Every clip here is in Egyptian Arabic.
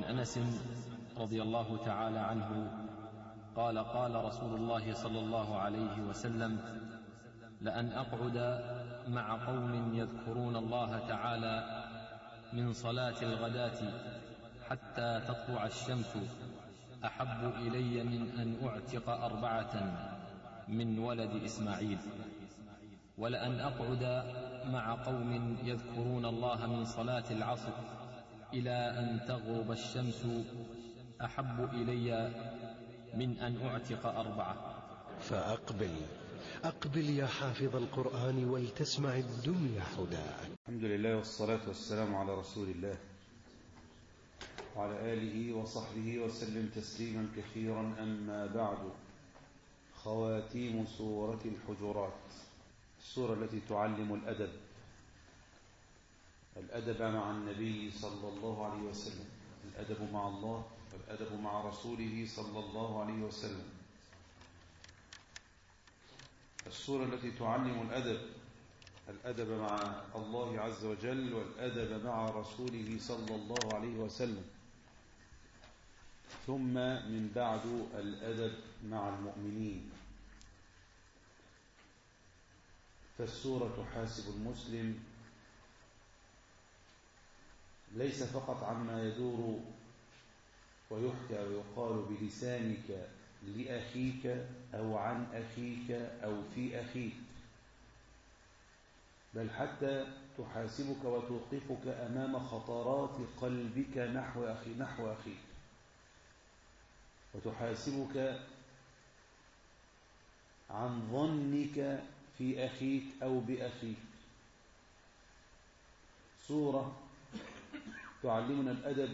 انس رضي الله تعالى عنه قال قال رسول الله صلى الله عليه وسلم لان اقعد مع قوم يذكرون الله تعالى من صلاه الغداه حتى تطلع الشمس احب الي من ان اعتق اربعه من ولد اسماعيل ولان اقعد مع قوم يذكرون الله من صلاه العصر الى ان تغرب الشمس احب الي من ان اعتق اربعه فأقبل أقبل يا حافظ القرآن ولتسمع الدنيا حداك الحمد لله والصلاة والسلام على رسول الله وعلى آله وصحبه وسلم تسليما كثيرا أما بعد خواتيم سورة الحجرات السورة التي تعلم الأدب الأدب مع النبي صلى الله عليه وسلم الأدب مع الله والأدب مع رسوله صلى الله عليه وسلم السورة التي تعلم الأدب الأدب مع الله عز وجل والأدب مع رسوله صلى الله عليه وسلم ثم من بعد الأدب مع المؤمنين فالسورة تحاسب المسلم ليس فقط عما يدور ويحكى ويقال بلسانك لأخيك أو عن أخيك أو في أخيك بل حتى تحاسبك وتوقفك أمام خطرات قلبك نحو أخي نحو أخيك وتحاسبك عن ظنك في أخيك أو بأخيك سورة تعلمنا الأدب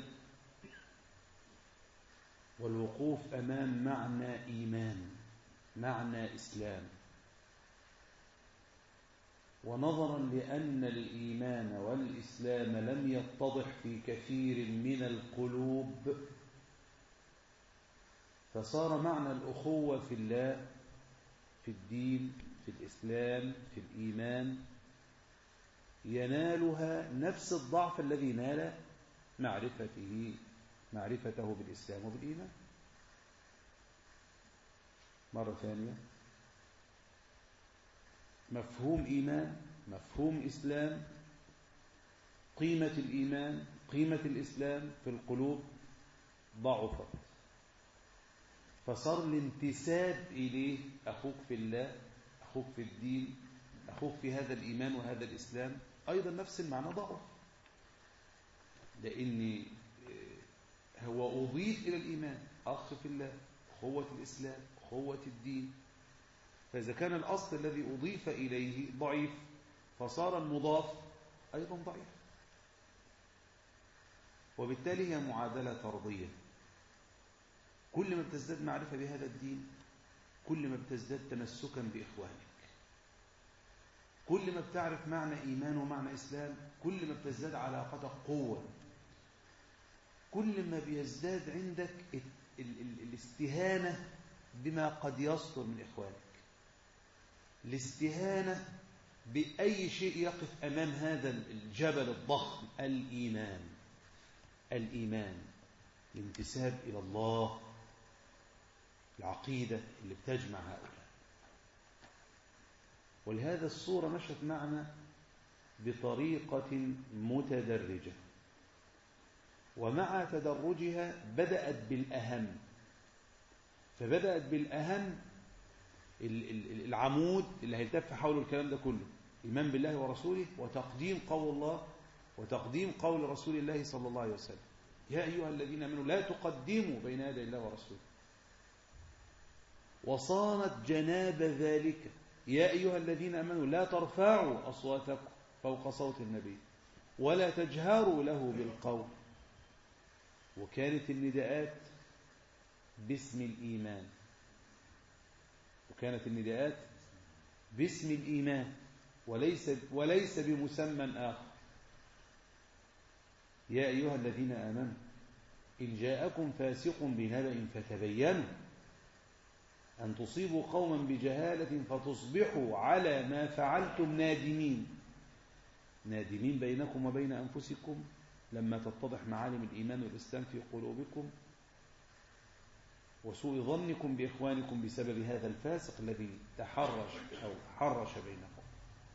والوقوف أمام معنى إيمان معنى إسلام ونظرا لأن الإيمان والإسلام لم يتضح في كثير من القلوب فصار معنى الأخوة في الله في الدين في الإسلام في الإيمان ينالها نفس الضعف الذي نال معرفته معرفته بالإسلام وبالإيمان مرة ثانية مفهوم إيمان مفهوم إسلام قيمة الإيمان قيمة الإسلام في القلوب ضعفت فصار الانتساب إليه أخوك في الله أخوك في الدين أخوك في هذا الإيمان وهذا الإسلام أيضا نفس المعنى ضعف لأن هو أضيف إلى الإيمان أخ في الله أخوة الإسلام أخوة الدين فإذا كان الأصل الذي أضيف إليه ضعيف فصار المضاف أيضا ضعيف وبالتالي هي معادلة طردية كل ما بتزداد معرفة بهذا الدين كل ما بتزداد تمسكا بإخوانك كل ما بتعرف معنى إيمان ومعنى إسلام كل ما بتزداد علاقتك قوة كل ما بيزداد عندك ال ال ال الاستهانة بما قد يصدر من إخوانك الاستهانة بأي شيء يقف أمام هذا الجبل الضخم الإيمان الإيمان الانتساب إلى الله العقيدة اللي بتجمع هؤلاء ولهذا الصورة مشت معنا بطريقة متدرجة ومع تدرجها بدأت بالأهم فبدأت بالأهم العمود اللي هيلتف حوله الكلام ده كله إيمان بالله ورسوله وتقديم قول الله وتقديم قول رسول الله صلى الله عليه وسلم يا أيها الذين آمنوا لا تقدموا بين يدي الله ورسوله وصانت جناب ذلك يا أيها الذين آمنوا لا ترفعوا أصواتكم فوق صوت النبي ولا تجهروا له بالقول وكانت النداءات باسم الإيمان وكانت النداءات باسم الإيمان وليس وليس بمسمى آخر يا أيها الذين آمنوا إن جاءكم فاسق بنبأ فتبينوا أن تصيبوا قوما بجهالة فتصبحوا على ما فعلتم نادمين نادمين بينكم وبين أنفسكم لما تتضح معالم الإيمان والإسلام في قلوبكم وسوء ظنكم بإخوانكم بسبب هذا الفاسق الذي تحرش أو حرش بينكم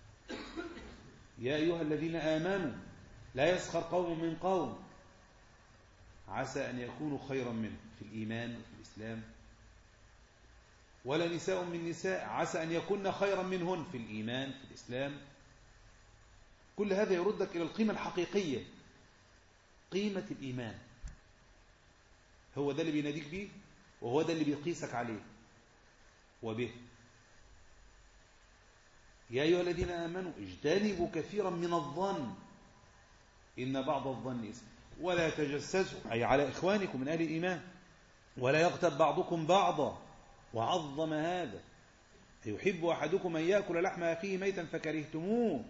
يا أيها الذين آمنوا لا يسخر قوم من قوم عسى أن يكونوا خيرا منه في الإيمان وفي الإسلام ولا نساء من نساء عسى أن يكون خيرا منهن في الإيمان في الإسلام كل هذا يردك إلى القيمة الحقيقية قيمة الإيمان هو ده اللي بيناديك بيه وهو ده اللي بيقيسك عليه وبه يا أيها الذين آمنوا اجتنبوا كثيرا من الظن إن بعض الظن إثم ولا تجسسوا أي على إخوانكم من أهل الإيمان ولا يغتب بعضكم بعضا وعظم هذا يحب أحدكم أن يأكل لحم أخيه ميتا فكرهتموه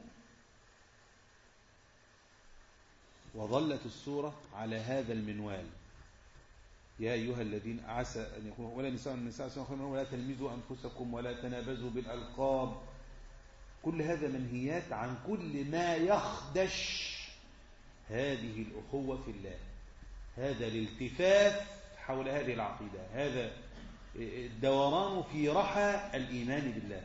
وظلت السورة على هذا المنوال يا أيها الذين عسى أن يكونوا ولا نساء النساء خيرا ولا تلمزوا أنفسكم ولا تنابزوا بالألقاب كل هذا منهيات عن كل ما يخدش هذه الأخوة في الله هذا الالتفاف حول هذه العقيدة هذا الدوران في رحى الإيمان بالله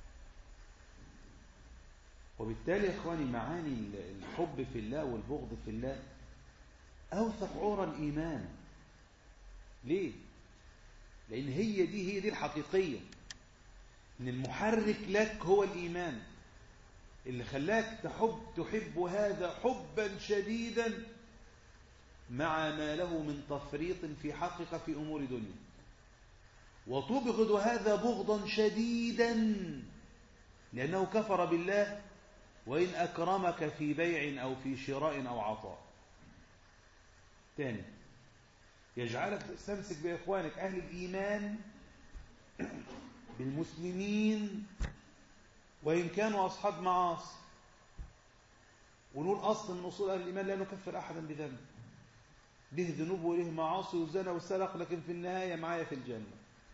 وبالتالي يا إخواني معاني الحب في الله والبغض في الله أوثق عور الإيمان ليه؟ لأن هي دي هي دي الحقيقية إن المحرك لك هو الإيمان اللي خلاك تحب تحب هذا حبا شديدا مع ما له من تفريط في حقك في أمور دنيا وتبغض هذا بغضا شديدا لأنه كفر بالله وإن أكرمك في بيع أو في شراء أو عطاء ثاني يجعلك تستمسك بإخوانك أهل الإيمان بالمسلمين وإن كانوا أصحاب معاصي ونقول أصل من أصول أهل الإيمان لا نكفر أحدا بذنب له ذنوب وله معاصي وزنا وسرق لكن في النهاية معايا في الجنة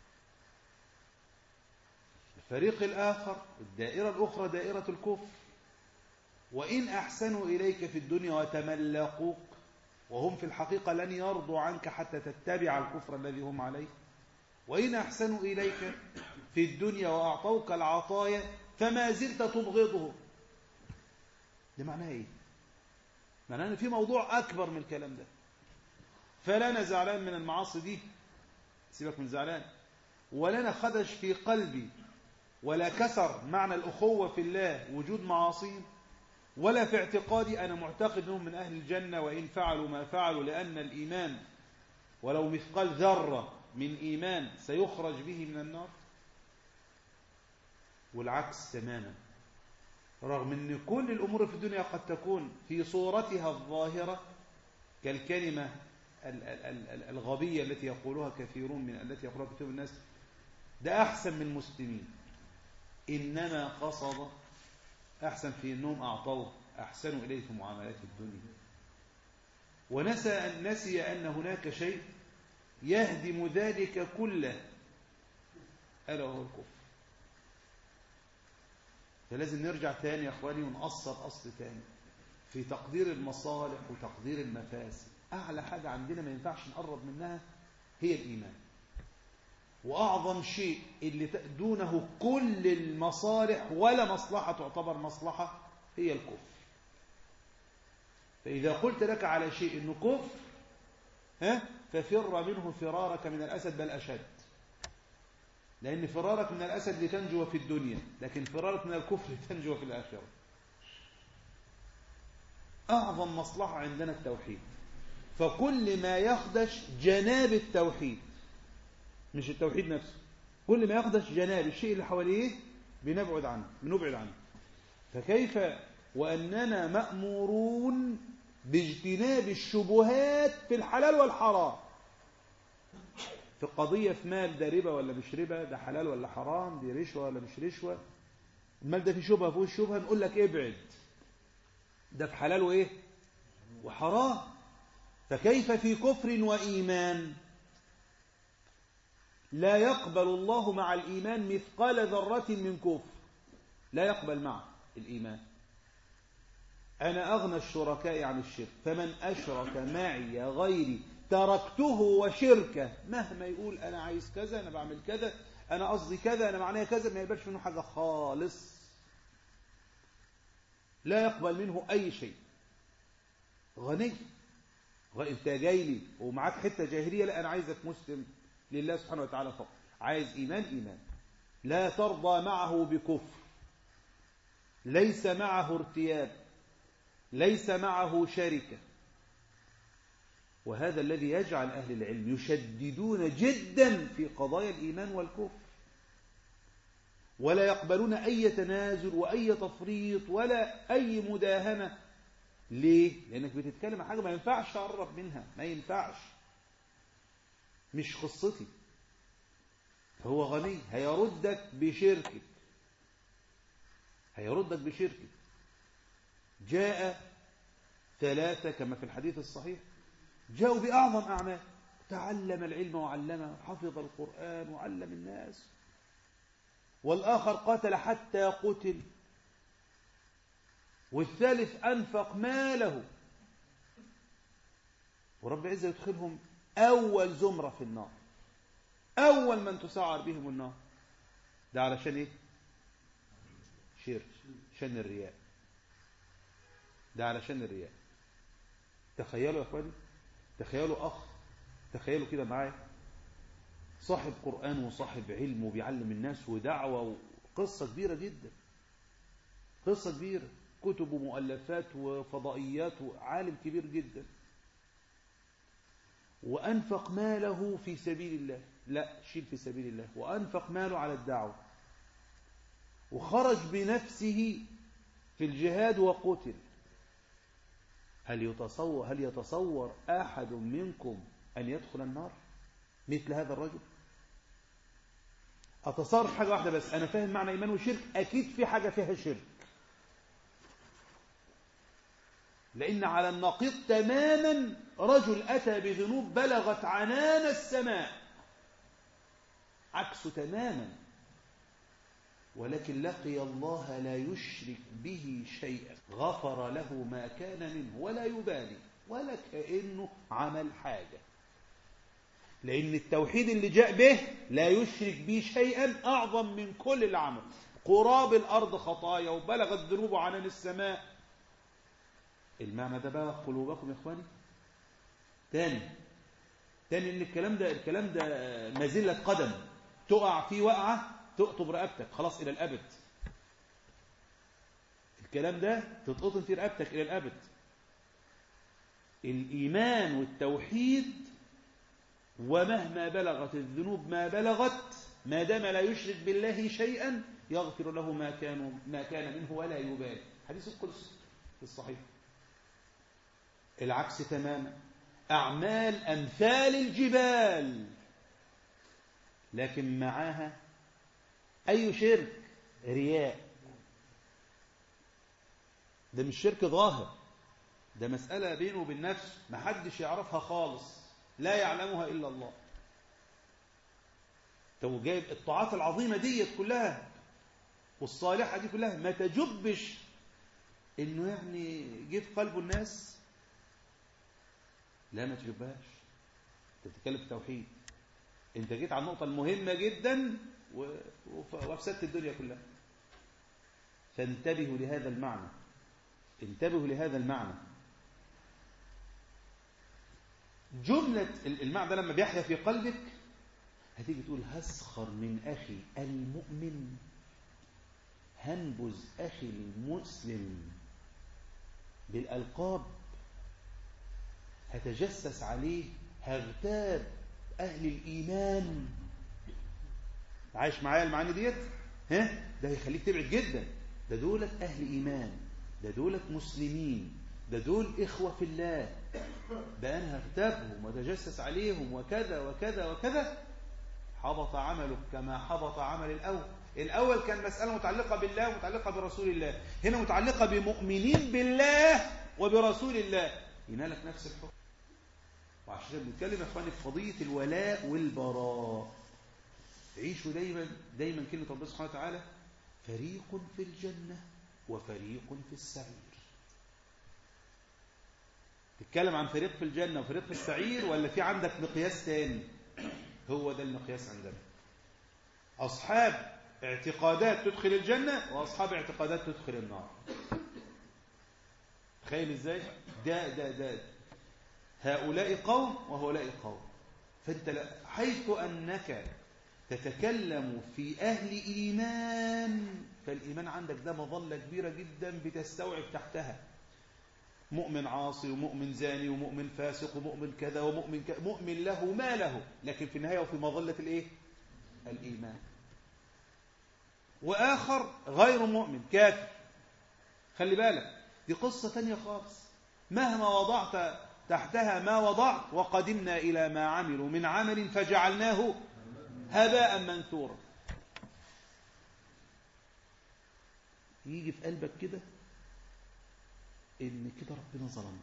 الفريق الآخر الدائرة الأخرى دائرة الكفر وإن أحسنوا إليك في الدنيا وتملقوك وهم في الحقيقة لن يرضوا عنك حتى تتبع الكفر الذي هم عليه وإن أحسنوا إليك في الدنيا وأعطوك العطايا فما زلت تبغضهم ده معناه إيه؟ معناه أن في موضوع أكبر من الكلام ده فلا أنا زعلان من المعاصي دي سيبك من زعلان ولا أنا خدش في قلبي ولا كسر معنى الأخوة في الله وجود معاصيهم ولا في اعتقادي أنا معتقد أنهم من أهل الجنة وإن فعلوا ما فعلوا لأن الإيمان ولو مثقال ذرة من إيمان سيخرج به من النار والعكس تماما رغم أن كل الأمور في الدنيا قد تكون في صورتها الظاهرة كالكلمة الغبية التي يقولها كثيرون من التي يقولها كثير من الناس ده أحسن من المسلمين إنما قصد أحسن في أنهم أعطوه أحسنوا إليه في معاملات الدنيا ونسى أن نسي أن هناك شيء يهدم ذلك كله ألا وهو الكفر فلازم نرجع تاني يا أخواني ونقصر أصل تاني في تقدير المصالح وتقدير المفاسد أعلى حاجة عندنا ما ينفعش نقرب منها هي الإيمان وأعظم شيء اللي دونه كل المصالح ولا مصلحة تعتبر مصلحة هي الكفر فإذا قلت لك على شيء إنه كفر ها ففر منه فرارك من الأسد بل أشد لأن فرارك من الأسد لتنجو في الدنيا لكن فرارك من الكفر لتنجو في الآخرة أعظم مصلحة عندنا التوحيد فكل ما يخدش جناب التوحيد مش التوحيد نفسه كل ما يخدش جناب الشيء اللي حواليه بنبعد عنه بنبعد عنه فكيف وأننا مأمورون باجتناب الشبهات في الحلال والحرام في قضية في مال ده ربا ولا مش ربا ده حلال ولا حرام دي رشوة ولا مش رشوة المال ده فيه شبهة فيه شبهة نقول لك ابعد ده في حلال وإيه وحرام فكيف في كفر وإيمان لا يقبل الله مع الإيمان مثقال ذرة من كفر لا يقبل مع الإيمان أنا أغنى الشركاء عن الشرك فمن أشرك معي غيري تركته وشركه مهما يقول أنا عايز كذا أنا بعمل كذا أنا قصدي كذا أنا معناها كذا ما يقبلش منه حاجة خالص لا يقبل منه أي شيء غني انت جاي لي ومعاك حته جاهليه لا انا عايزك مسلم لله سبحانه وتعالى فقط عايز ايمان ايمان لا ترضى معه بكفر ليس معه ارتياب ليس معه شركه وهذا الذي يجعل اهل العلم يشددون جدا في قضايا الايمان والكفر ولا يقبلون اي تنازل واي تفريط ولا اي مداهنه ليه؟ لأنك بتتكلم عن حاجة ما ينفعش تقرب منها ما ينفعش مش قصتي هو غني هيردك بشركك هيردك بشركك جاء ثلاثة كما في الحديث الصحيح جاءوا بأعظم أعمال تعلم العلم وعلمه حفظ القرآن وعلم الناس والآخر قاتل حتى قتل والثالث أنفق ماله ورب العزة يدخلهم أول زمرة في النار أول من تسعر بهم النار ده علشان إيه شرك عشان الرياء ده علشان الرياء تخيلوا يا أخواني تخيلوا أخ تخيلوا كده معايا صاحب قرآن وصاحب علم وبيعلم الناس ودعوة وقصة كبيرة جدا قصة كبيرة كتب ومؤلفات وفضائيات وعالم كبير جدا وأنفق ماله في سبيل الله لا شيل في سبيل الله وأنفق ماله على الدعوة وخرج بنفسه في الجهاد وقتل هل يتصور, هل يتصور أحد منكم أن يدخل النار مثل هذا الرجل أتصور حاجة واحدة بس أنا فاهم معنى إيمان وشرك أكيد في حاجة فيها شرك لأن على النقيض تماما رجل أتى بذنوب بلغت عنان السماء عكسه تماما ولكن لقي الله لا يشرك به شيئا غفر له ما كان منه ولا يبالي ولا كأنه عمل حاجة لأن التوحيد اللي جاء به لا يشرك به شيئا أعظم من كل العمل قراب الأرض خطايا وبلغت ذنوبه عنان السماء المعنى ده بقى قلوبكم يا اخواني تاني تاني ان الكلام ده الكلام ده مزلة قدم تقع فيه وقعة تقطب رقبتك خلاص الى الابد الكلام ده تتقطم في رقبتك الى الابد الايمان والتوحيد ومهما بلغت الذنوب ما بلغت ما دام لا يشرك بالله شيئا يغفر له ما كان ما كان منه ولا يبالي حديث القدس في الصحيح العكس تماما أعمال أمثال الجبال لكن معاها أي شرك رياء ده مش شرك ظاهر ده مسألة بينه وبين نفسه ما حدش يعرفها خالص لا يعلمها إلا الله طب جايب الطاعات العظيمة ديت كلها والصالحة دي كلها ما تجبش انه يعني جه في قلبه الناس لا ما تجيبهاش انت بتتكلم في توحيد انت جيت على النقطه المهمه جدا وافسدت الدنيا كلها فانتبهوا لهذا المعنى انتبهوا لهذا المعنى جملة المعنى ده لما بيحيا في قلبك هتيجي تقول هسخر من أخي المؤمن هنبذ أخي المسلم بالألقاب هتجسس عليه هغتاب أهل الإيمان عايش معايا المعاني ديت ها ده هيخليك تبعد جدا ده دولت أهل إيمان ده دولت مسلمين ده دول إخوة في الله ده أنا هغتابهم وتجسس عليهم وكذا وكذا وكذا حبط عملك كما حبط عمل الأول الأول كان مسألة متعلقة بالله ومتعلقة برسول الله هنا متعلقة بمؤمنين بالله وبرسول الله ينالك نفس الحكم وعشان بنتكلم يا اخواني في قضيه الولاء والبراء عيشوا دايما دايما كلمه ربنا سبحانه وتعالى فريق في الجنه وفريق في السعير تتكلم عن فريق في الجنة وفريق في السعير ولا في عندك مقياس تاني هو ده المقياس عندنا أصحاب اعتقادات تدخل الجنة وأصحاب اعتقادات تدخل النار تخيل ازاي ده ده ده هؤلاء قوم وهؤلاء قوم فانت لا حيث انك تتكلم في اهل ايمان فالايمان عندك ده مظله كبيره جدا بتستوعب تحتها مؤمن عاصي ومؤمن زاني ومؤمن فاسق ومؤمن كذا ومؤمن كذا مؤمن له ما له لكن في النهايه وفي مظله الايه الايمان واخر غير مؤمن كافر خلي بالك دي قصة تانية خالص مهما وضعت تحتها ما وضعت وقدمنا إلى ما عملوا من عمل فجعلناه هباء منثورا يجي في قلبك كده إن كده ربنا ظلم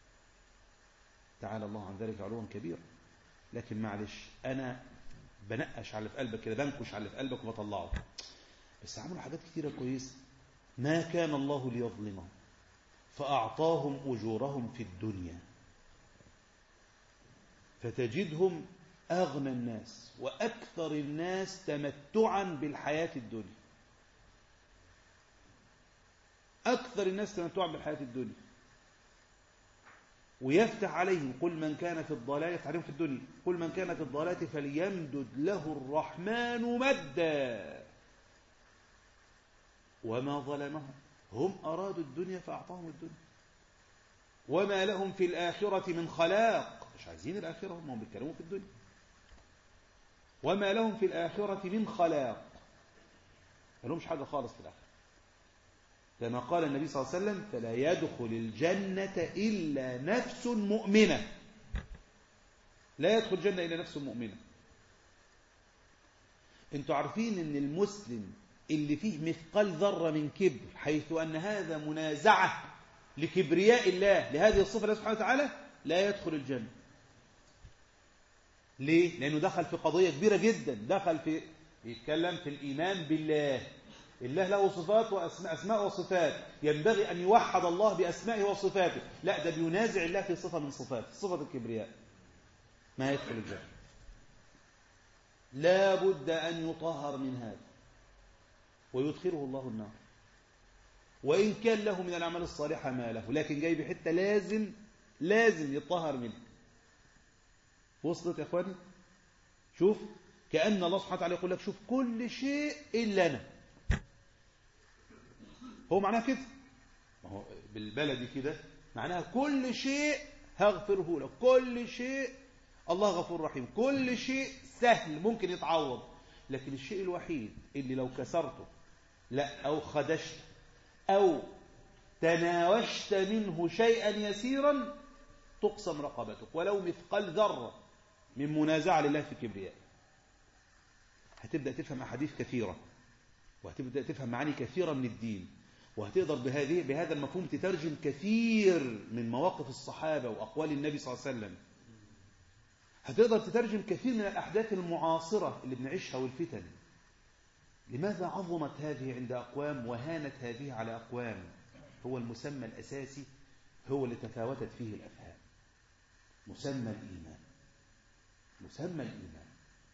تعالى الله عن ذلك علوا كبيرا لكن معلش أنا بنقش على في قلبك كده بنكش على في قلبك وبطلعه بس عملوا حاجات كتيرة كويسة ما كان الله ليظلمهم فأعطاهم أجورهم في الدنيا فتجدهم أغنى الناس وأكثر الناس تمتعا بالحياة الدنيا أكثر الناس تمتعا بالحياة الدنيا ويفتح عليهم قل من كان في الضلالة عليهم في الدنيا قل من كان في الضلالة فليمدد له الرحمن مدا وما ظلمهم هم أرادوا الدنيا فأعطاهم الدنيا وما لهم في الآخرة من خلاق مش عايزين الآخرة هم بيتكلموا في الدنيا وما لهم في الآخرة من خلاق ما لهمش حاجة خالص في الآخرة كما قال النبي صلى الله عليه وسلم فلا يدخل الجنة إلا نفس مؤمنة لا يدخل الجنة إلا نفس مؤمنة انتوا عارفين ان المسلم اللي فيه مثقال ذرة من كبر حيث أن هذا منازعة لكبرياء الله لهذه الصفة الله سبحانه وتعالى لا يدخل الجنة ليه؟ لأنه دخل في قضية كبيرة جدا دخل في يتكلم في الإيمان بالله الله له صفات وأسماء أسماء وصفات ينبغي أن يوحد الله بأسمائه وصفاته لا ده بينازع الله في صفة من صفات صفة الكبرياء ما يدخل الجنة لا بد أن يطهر من هذا ويدخله الله النار وإن كان له من الأعمال الصالحة ما له لكن جاي بحتة لازم لازم يطهر منه وصلت يا أخواني شوف كأن الله سبحانه وتعالى يقول لك شوف كل شيء إلا أنا هو معناها كده ما هو بالبلدي كده معناها كل شيء هغفره لك كل شيء الله غفور رحيم كل شيء سهل ممكن يتعوض لكن الشيء الوحيد اللي لو كسرته لا أو خدشت أو تناوشت منه شيئا يسيرا تقسم رقبتك ولو مثقال ذرة من منازعة لله في الكبرياء هتبدأ تفهم أحاديث كثيرة وهتبدأ تفهم معاني كثيرة من الدين وهتقدر بهذه بهذا المفهوم تترجم كثير من مواقف الصحابة وأقوال النبي صلى الله عليه وسلم هتقدر تترجم كثير من الأحداث المعاصرة اللي بنعيشها والفتن لماذا عظمت هذه عند أقوام وهانت هذه على أقوام هو المسمى الأساسي هو اللي تفاوتت فيه الأفهام مسمى الإيمان مسمى الإيمان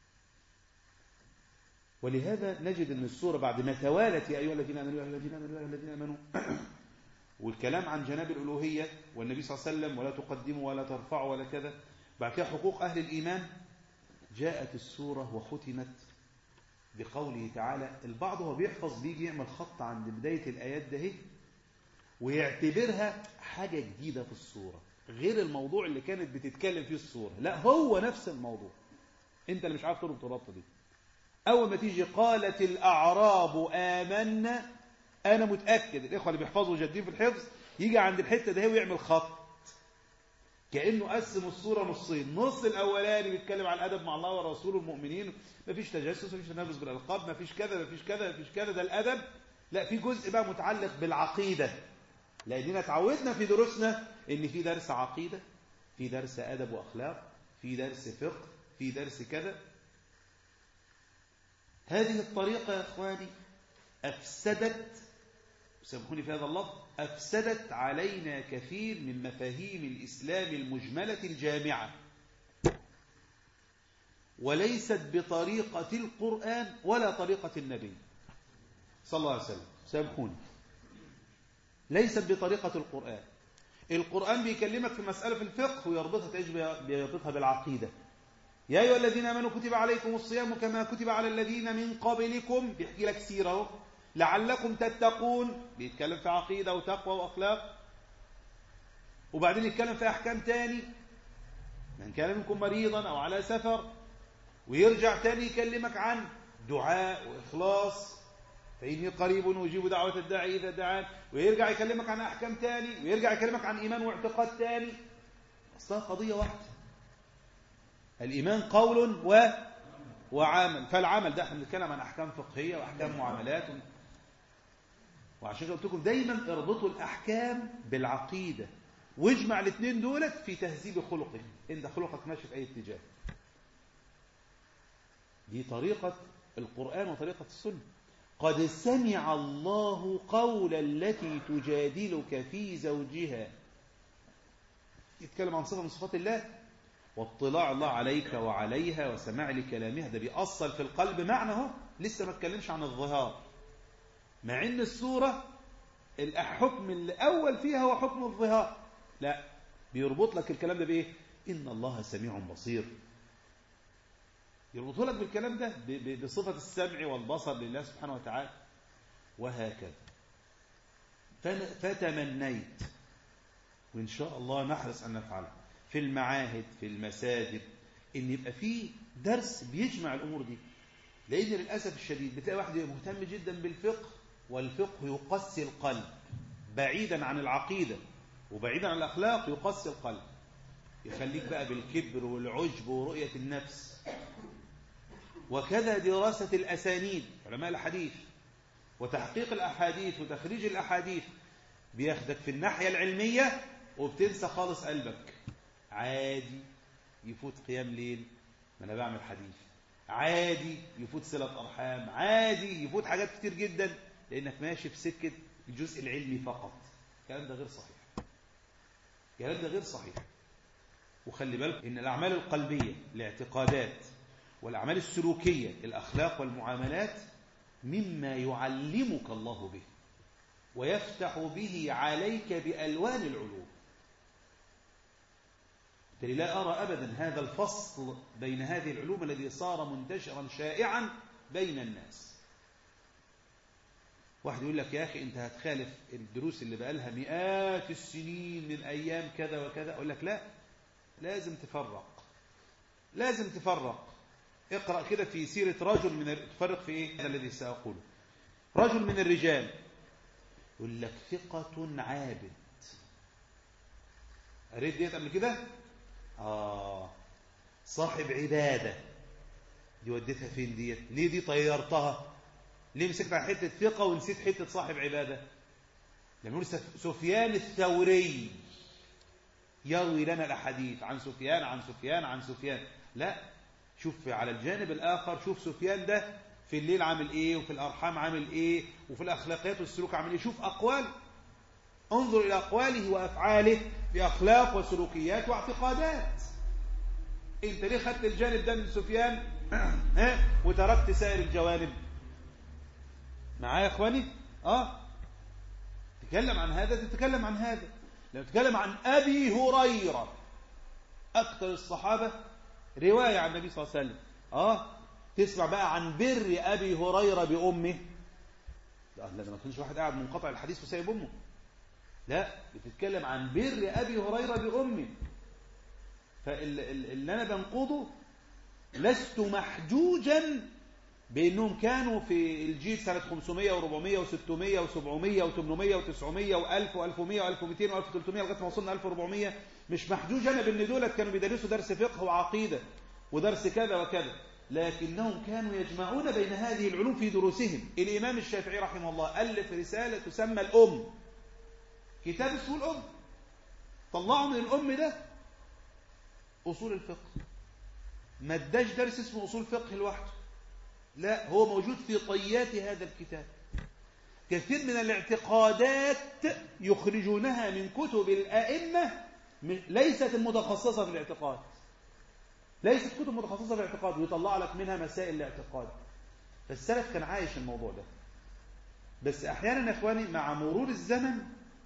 ولهذا نجد أن السورة بعد ما توالت يا أيها الذين آمنوا يا أيها الذين آمنوا يا أيها الذين آمنوا والكلام عن جناب الألوهية والنبي صلى الله عليه وسلم ولا تقدموا ولا ترفعوا ولا كذا بعد كده حقوق أهل الإيمان جاءت السورة وختمت بقوله تعالى البعض هو بيحفظ بيجي يعمل خط عند بداية الآيات ده ويعتبرها حاجة جديدة في السورة غير الموضوع اللي كانت بتتكلم فيه السورة لا هو نفس الموضوع انت اللي مش عارف تربط الربطة دي أول ما تيجي قالت الأعراب آمنا أنا متأكد الإخوة اللي بيحفظوا جادين في الحفظ يجي عند الحتة ده ويعمل خط كأنه قسم الصورة نصين نص الأولاني بيتكلم عن الأدب مع الله ورسوله المؤمنين مفيش تجسس مفيش تنافس بالألقاب مفيش كذا مفيش كذا مفيش كذا ده الأدب لا في جزء بقى متعلق بالعقيدة لأننا تعودنا في دروسنا إن في درس عقيدة في درس أدب وأخلاق في درس فقه في درس كذا هذه الطريقة يا إخواني أفسدت سامحوني في هذا اللفظ أفسدت علينا كثير من مفاهيم الإسلام المجملة الجامعة وليست بطريقة القرآن ولا طريقة النبي صلى الله عليه وسلم سامحوني ليست بطريقة القرآن القرآن بيكلمك في مسألة في الفقه ويربطها تعيش بيربطها بالعقيدة يا أيها الذين آمنوا كتب عليكم الصيام كما كتب على الذين من قبلكم بيحكي لك سيرة لعلكم تتقون بيتكلم في عقيدة وتقوى وأخلاق وبعدين يتكلم في أحكام تاني من كان منكم مريضا أو على سفر ويرجع تاني يكلمك عن دعاء وإخلاص فإني قريب ويجيب دعوة الداعي إذا دعان ويرجع يكلمك عن أحكام تاني ويرجع يكلمك عن إيمان واعتقاد تاني أصلها قضية واحدة الإيمان قول و وعمل فالعمل ده احنا بنتكلم عن أحكام فقهية وأحكام معاملات وعشان كده قلت لكم دايما اربطوا الأحكام بالعقيدة واجمع الاثنين دولت في تهذيب خلقك إن خلقك ماشي في أي اتجاه دي طريقة القرآن وطريقة السنة قد سمع الله قول التي تجادلك في زوجها يتكلم عن صفة من صفات الله واطلاع الله عليك وعليها وسماع لكلامها ده بيأصل في القلب معنى اهو لسه ما اتكلمش عن الظهار مع ان السورة الحكم الأول فيها هو حكم الظهار لا بيربط لك الكلام ده بإيه إن الله سميع بصير يربطه لك بالكلام ده بصفة السمع والبصر لله سبحانه وتعالى وهكذا فتمنيت وإن شاء الله نحرص أن نفعله في المعاهد في المساجد إن يبقى فيه درس بيجمع الأمور دي لأن للأسف الشديد بتلاقي واحد مهتم جدا بالفقه والفقه يقسي القلب بعيدا عن العقيدة وبعيدا عن الأخلاق يقسي القلب يخليك بقى بالكبر والعجب ورؤية النفس وكذا دراسة الأسانيد علماء الحديث وتحقيق الأحاديث وتخريج الأحاديث بياخدك في الناحية العلمية وبتنسى خالص قلبك عادي يفوت قيام ليل ما أنا بعمل حديث عادي يفوت صلة أرحام عادي يفوت حاجات كتير جدا لأنك ماشي في سكة الجزء العلمي فقط الكلام ده غير صحيح الكلام ده غير صحيح وخلي بالك إن الأعمال القلبية الاعتقادات والأعمال السلوكية الأخلاق والمعاملات مما يعلمك الله به ويفتح به عليك بألوان العلوم لا أرى أبدا هذا الفصل بين هذه العلوم الذي صار منتشرا شائعا بين الناس واحد يقول لك يا أخي أنت هتخالف الدروس اللي بقى لها مئات السنين من أيام كذا وكذا أقول لك لا لازم تفرق لازم تفرق اقرأ كده في سيرة رجل من تفرق في ايه هذا الذي سأقوله رجل من الرجال يقول لك ثقة عابد قريت ديت قبل كده آه صاحب عبادة دي وديتها فين ديت ليه دي طيرتها ليه مسكت على حتة ثقة ونسيت حتة صاحب عبادة لما يقول سفيان الثوري يروي لنا الأحاديث عن سفيان عن سفيان عن سفيان لا شوف على الجانب الآخر شوف سفيان ده في الليل عامل ايه وفي الأرحام عامل ايه وفي الأخلاقيات والسلوك عامل ايه شوف أقوال انظر إلى أقواله وأفعاله بأخلاق وسلوكيات واعتقادات انت ليه خدت الجانب ده من سفيان ها وتركت سائر الجوانب معايا يا اخواني اه تتكلم عن هذا تتكلم عن هذا لما تتكلم عن أبي هريرة أكثر الصحابة رواية عن النبي صلى الله عليه وسلم اه تسمع بقى عن بر أبي هريرة بأمه لا لا ما تكونش واحد قاعد منقطع الحديث وسايب أمه لا بتتكلم عن بر أبي هريرة بأمه فاللي أنا بنقضه لست محجوجا بأنهم كانوا في الجيل سنة 500 و400 و600 و700 و800 و900 و1000 و1100 و1200 و1300 لغاية ما وصلنا 1400 مش محجوج أنا بأن دولت كانوا بيدرسوا درس فقه وعقيدة ودرس كذا وكذا لكنهم كانوا يجمعون بين هذه العلوم في دروسهم الإمام الشافعي رحمه الله ألف رسالة تسمى الأم كتاب اسمه الأم طلعوا من الأم ده أصول الفقه ما اداش درس اسمه أصول فقه لوحده لا هو موجود في طيات هذا الكتاب كثير من الاعتقادات يخرجونها من كتب الأئمة ليست المتخصصة في الاعتقاد ليست كتب متخصصة في الاعتقاد ويطلع لك منها مسائل الاعتقاد فالسلف كان عايش الموضوع ده بس أحيانا يا إخواني مع مرور الزمن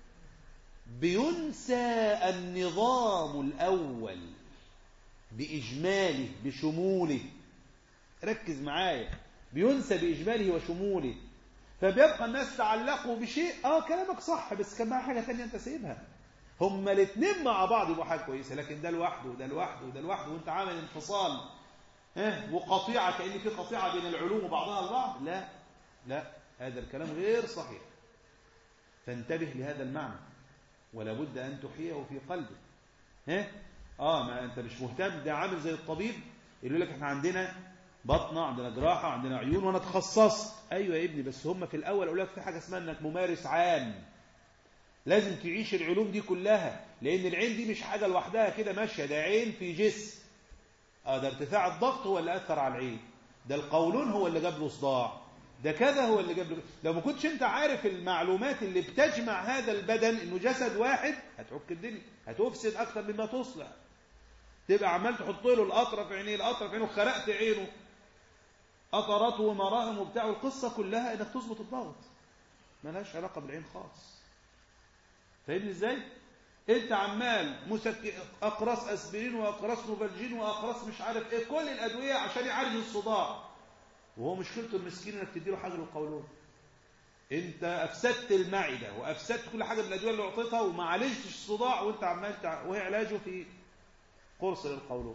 بينسى النظام الأول بإجماله بشموله ركز معايا بينسى بإجماله وشموله فبيبقى الناس تعلقوا بشيء اه كلامك صح بس كان معاه حاجة ثانيه انت سايبها هما الاثنين مع بعض يبقوا حاجة كويسة لكن ده لوحده وده لوحده وده لوحده وانت عامل انفصال اه وقطيعة كأن في قطيعة بين العلوم وبعضها البعض لا لا هذا الكلام غير صحيح فانتبه لهذا المعنى ولا بد أن تحييه في قلبك ها اه ما انت مش مهتم ده عامل زي الطبيب يقول لك احنا عندنا بطنه عندنا جراحه عندنا عيون وانا اتخصصت ايوه يا ابني بس هم في الاول يقول لك في حاجه اسمها انك ممارس عام لازم تعيش العلوم دي كلها لان العين دي مش حاجه لوحدها كده ماشيه ده عين في جسم اه ده ارتفاع الضغط هو اللي اثر على العين ده القولون هو اللي جاب له صداع ده كذا هو اللي جاب له لو ما كنتش انت عارف المعلومات اللي بتجمع هذا البدن انه جسد واحد هتعك الدنيا هتفسد اكتر مما تصلح تبقى عمال تحط له القطره في عينيه القطره في عينه خرقت عينه قطراته ومراهم وبتاع القصه كلها انك تظبط الضغط ملهاش علاقه بالعين خالص فاهمني ازاي انت عمال مسك اقراص اسبرين واقراص نوفالجين واقراص مش عارف ايه كل الادويه عشان يعالج الصداع وهو مشكلته المسكين انك تديله حاجه للقولون انت افسدت المعده وافسدت كل حاجه من الادويه اللي اعطيتها وما عالجتش الصداع وانت عمال تع... وهي علاجه في قرص للقولون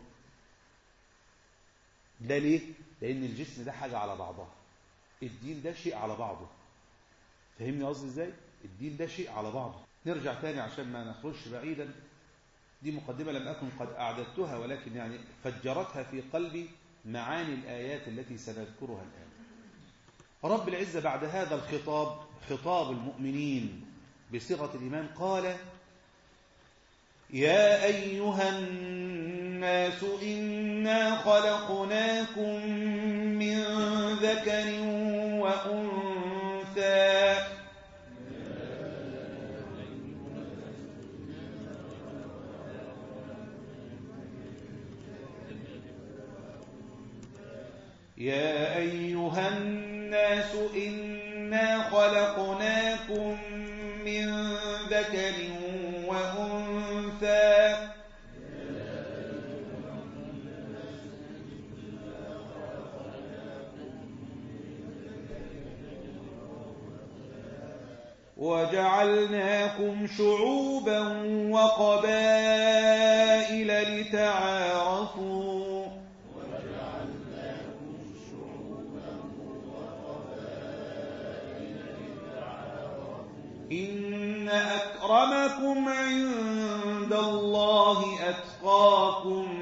ده ليه لان الجسم ده حاجه على بعضها الدين ده شيء على بعضه فهمني قصدي ازاي الدين ده شيء على بعضه نرجع تاني عشان ما نخرجش بعيدا دي مقدمه لم اكن قد اعددتها ولكن يعني فجرتها في قلبي معاني الآيات التي سنذكرها الآن رب العزة بعد هذا الخطاب خطاب المؤمنين بصيغة الإيمان قال يا أيها الناس إنا خلقناكم من ذكر وأنثى يا أيها الناس إنا خلقناكم من ذكر وأنثى وجعلناكم شعوبا وقبائل لتعارفوا إن أكرمكم عند الله أتقاكم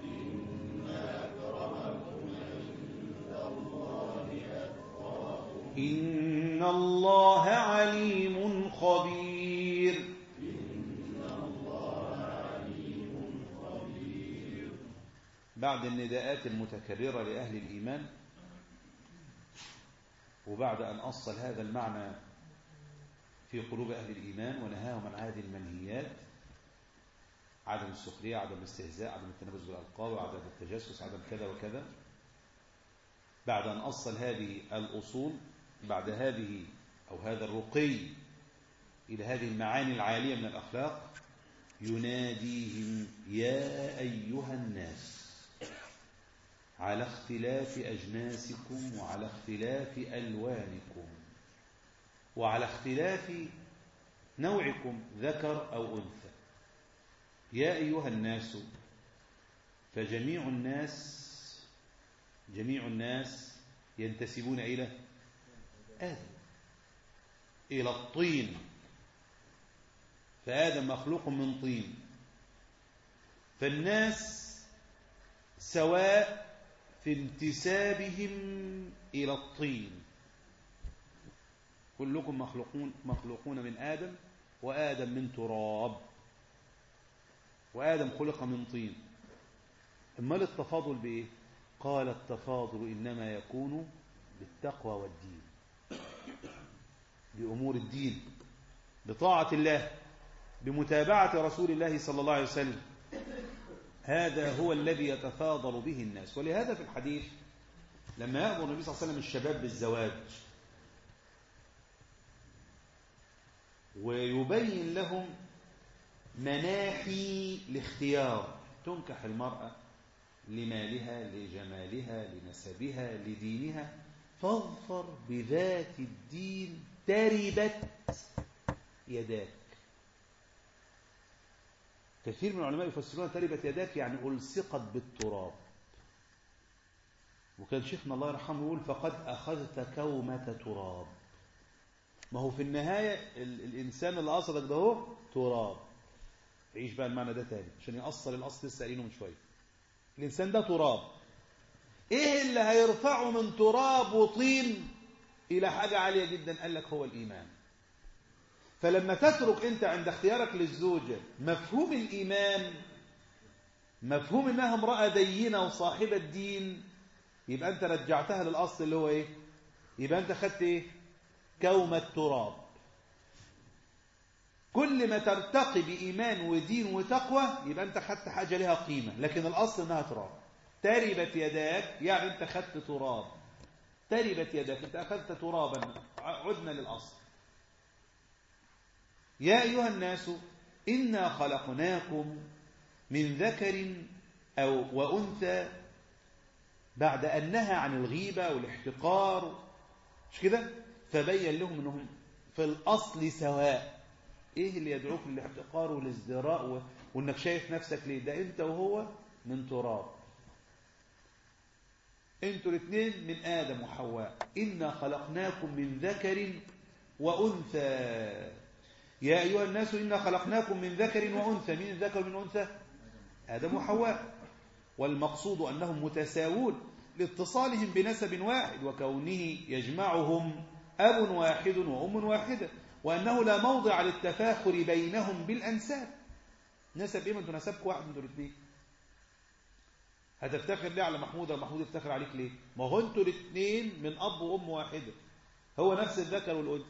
إن الله عليم خبير بعد النداءات المتكررة لأهل الإيمان وبعد أن أصل هذا المعنى في قلوب أهل الإيمان ونهاهم عن هذه المنهيات عدم السخرية عدم الاستهزاء عدم التنبز بالألقاب عدم التجسس عدم كذا وكذا بعد أن أصل هذه الأصول بعد هذه أو هذا الرقي إلى هذه المعاني العالية من الأخلاق يناديهم يا أيها الناس على اختلاف أجناسكم وعلى اختلاف ألوانكم وعلى اختلاف نوعكم ذكر أو أنثى يا أيها الناس فجميع الناس جميع الناس ينتسبون إلى آدم إلى الطين فآدم مخلوق من طين فالناس سواء في انتسابهم إلى الطين كلكم مخلوقون مخلوقون من آدم وآدم من تراب وآدم خلق من طين امال التفاضل بإيه قال التفاضل إنما يكون بالتقوى والدين بأمور الدين بطاعة الله بمتابعة رسول الله صلى الله عليه وسلم هذا هو الذي يتفاضل به الناس ولهذا في الحديث لما يأمر النبي صلى الله عليه وسلم الشباب بالزواج ويبين لهم مناحي الاختيار تنكح المرأة لمالها لجمالها لنسبها لدينها فاظفر بذات الدين تربت يداك كثير من العلماء يفسرون تربت يداك يعني ألصقت بالتراب وكان شيخنا الله يرحمه يقول فقد أخذت كومة تراب ما هو في النهاية الإنسان اللي قصدك ده هو تراب عيش بقى المعنى ده تاني عشان يأصل الأصل لسه قايلينه من شوية الإنسان ده تراب إيه اللي هيرفعه من تراب وطين إلى حاجة عالية جدا قال لك هو الإيمان فلما تترك أنت عند اختيارك للزوجة مفهوم الإيمان مفهوم إنها امرأة دينة وصاحبة دين يبقى أنت رجعتها للأصل اللي هو إيه يبقى أنت خدت إيه كوم التراب كل ما ترتقي بإيمان ودين وتقوى يبقى أنت خدت حاجة لها قيمة لكن الأصل أنها تراب تربت يداك يعني أنت خدت تراب تربت يداك أنت أخذت ترابا عدنا للأصل يا أيها الناس إنا خلقناكم من ذكر أو وأنثى بعد أن نهى عن الغيبة والاحتقار مش كده فبين لهم أنهم في الأصل سواء إيه اللي يدعوك للاحتقار والازدراء وأنك شايف نفسك ليه ده أنت وهو من تراب انتوا الاثنين من آدم وحواء إنا خلقناكم من ذكر وأنثى يا أيها الناس إنا خلقناكم من ذكر وأنثى من الذكر من أنثى آدم وحواء والمقصود أنهم متساوون لاتصالهم بنسب واحد وكونه يجمعهم أب واحد وأم واحدة وأنه لا موضع للتفاخر بينهم بالأنساب نسب إيه ما أنتوا نسبك واحد من دول الاثنين هتفتخر ليه على محمود محمود يفتخر عليك ليه ما هو انتوا الاثنين من أب وأم واحدة هو نفس الذكر والأنثى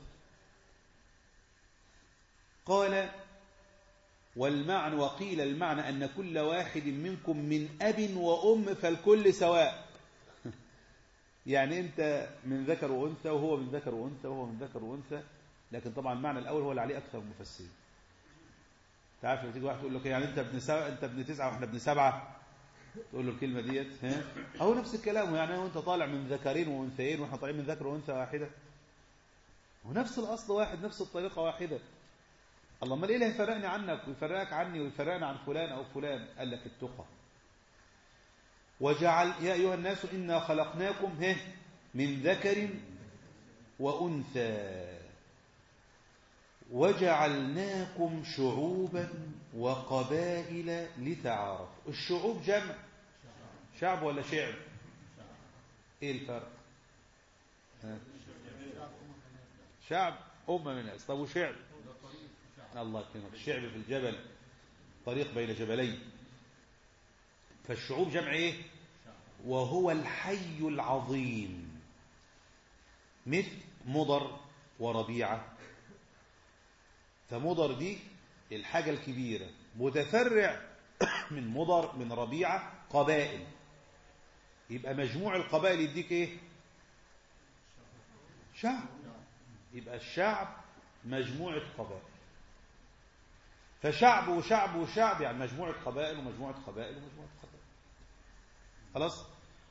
قال والمعنى وقيل المعنى أن كل واحد منكم من أب وأم فالكل سواء يعني أنت من ذكر وأنثى وهو من ذكر وأنثى وهو من ذكر وأنثى لكن طبعا المعنى الأول هو اللي عليه أكثر المفسرين تعرف لما تيجي واحد تقول لك يعني أنت ابن سبعة أنت ابن تسعة وإحنا ابن سبعة تقول له الكلمة ديت ها أهو نفس الكلام يعني وأنت طالع من ذكرين وأنثيين وإحنا طالعين من ذكر وأنثى واحدة ونفس الأصل واحد نفس الطريقة واحدة الله امال ايه اللي هيفرقني عنك ويفرقك عني ويفرقني عن فلان او فلان قال لك التقى وجعل يا ايها الناس انا خلقناكم هه من ذكر وانثى وجعلناكم شعوبا وقبائل لتعارفوا الشعوب جمع شعب ولا شعب ايه الفرق شعب امه من الناس طب وشعب الله يكرمك الشعب في الجبل طريق بين جبلين فالشعوب جمع ايه وهو الحي العظيم مثل مضر وربيعة فمضر دي الحاجة الكبيرة متفرع من مضر من ربيعة قبائل يبقى مجموع القبائل يديك ايه شعب يبقى الشعب مجموعة قبائل فشعب وشعب وشعب يعني مجموعة قبائل ومجموعة قبائل ومجموعة قبائل خلاص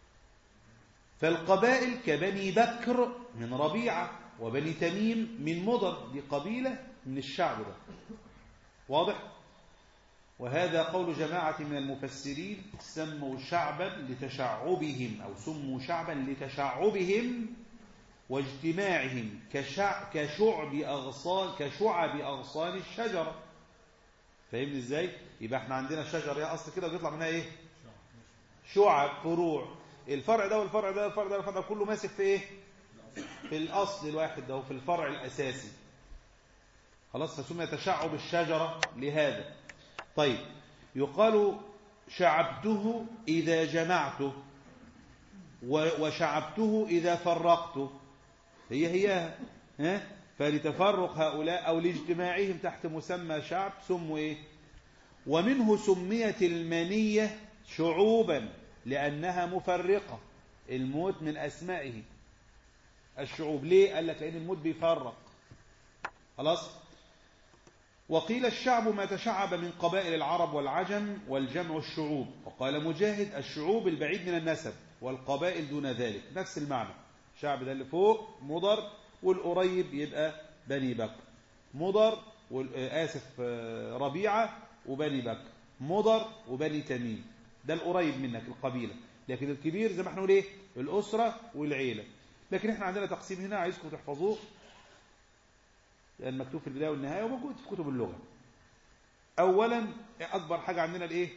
فالقبائل كبني بكر من ربيعة وبني تميم من مضر دي قبيلة من الشعب ده واضح وهذا قول جماعة من المفسرين سموا شعبا لتشعبهم أو سموا شعبا لتشعبهم واجتماعهم كشع كشعب أغصان كشعب أغصان الشجرة فاهمني ازاي يبقى احنا عندنا الشجر هي اصل كده ويطلع منها ايه شعب فروع الفرع ده والفرع ده والفرع ده والفرع ده كله ماسك في ايه في الاصل الواحد ده وفي الفرع الاساسي خلاص فسمي تشعب الشجره لهذا طيب يقال شعبته اذا جمعته وشعبته اذا فرقته هي هي ها فلتفرق هؤلاء أو لاجتماعهم تحت مسمى شعب سموا إيه ومنه سميت المنية شعوبا لأنها مفرقة الموت من أسمائه الشعوب ليه؟ قال لك لأن الموت بيفرق خلاص وقيل الشعب ما تشعب من قبائل العرب والعجم والجمع الشعوب وقال مجاهد الشعوب البعيد من النسب والقبائل دون ذلك نفس المعنى الشعب ده اللي فوق مضر والقريب يبقى بني بكر مضر آسف ربيعة وبني بكر مضر وبني تميم ده القريب منك القبيلة لكن الكبير زي ما احنا نقول ايه الأسرة والعيلة لكن احنا عندنا تقسيم هنا عايزكم تحفظوه لأن مكتوب في البداية والنهاية وموجود في كتب اللغة أولا أكبر حاجة عندنا الإيه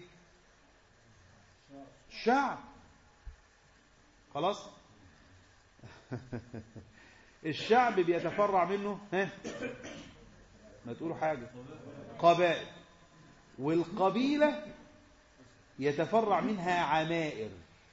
الشعب خلاص الشعب بيتفرع منه ها ما تقولوا حاجة قبائل والقبيلة يتفرع منها عمائر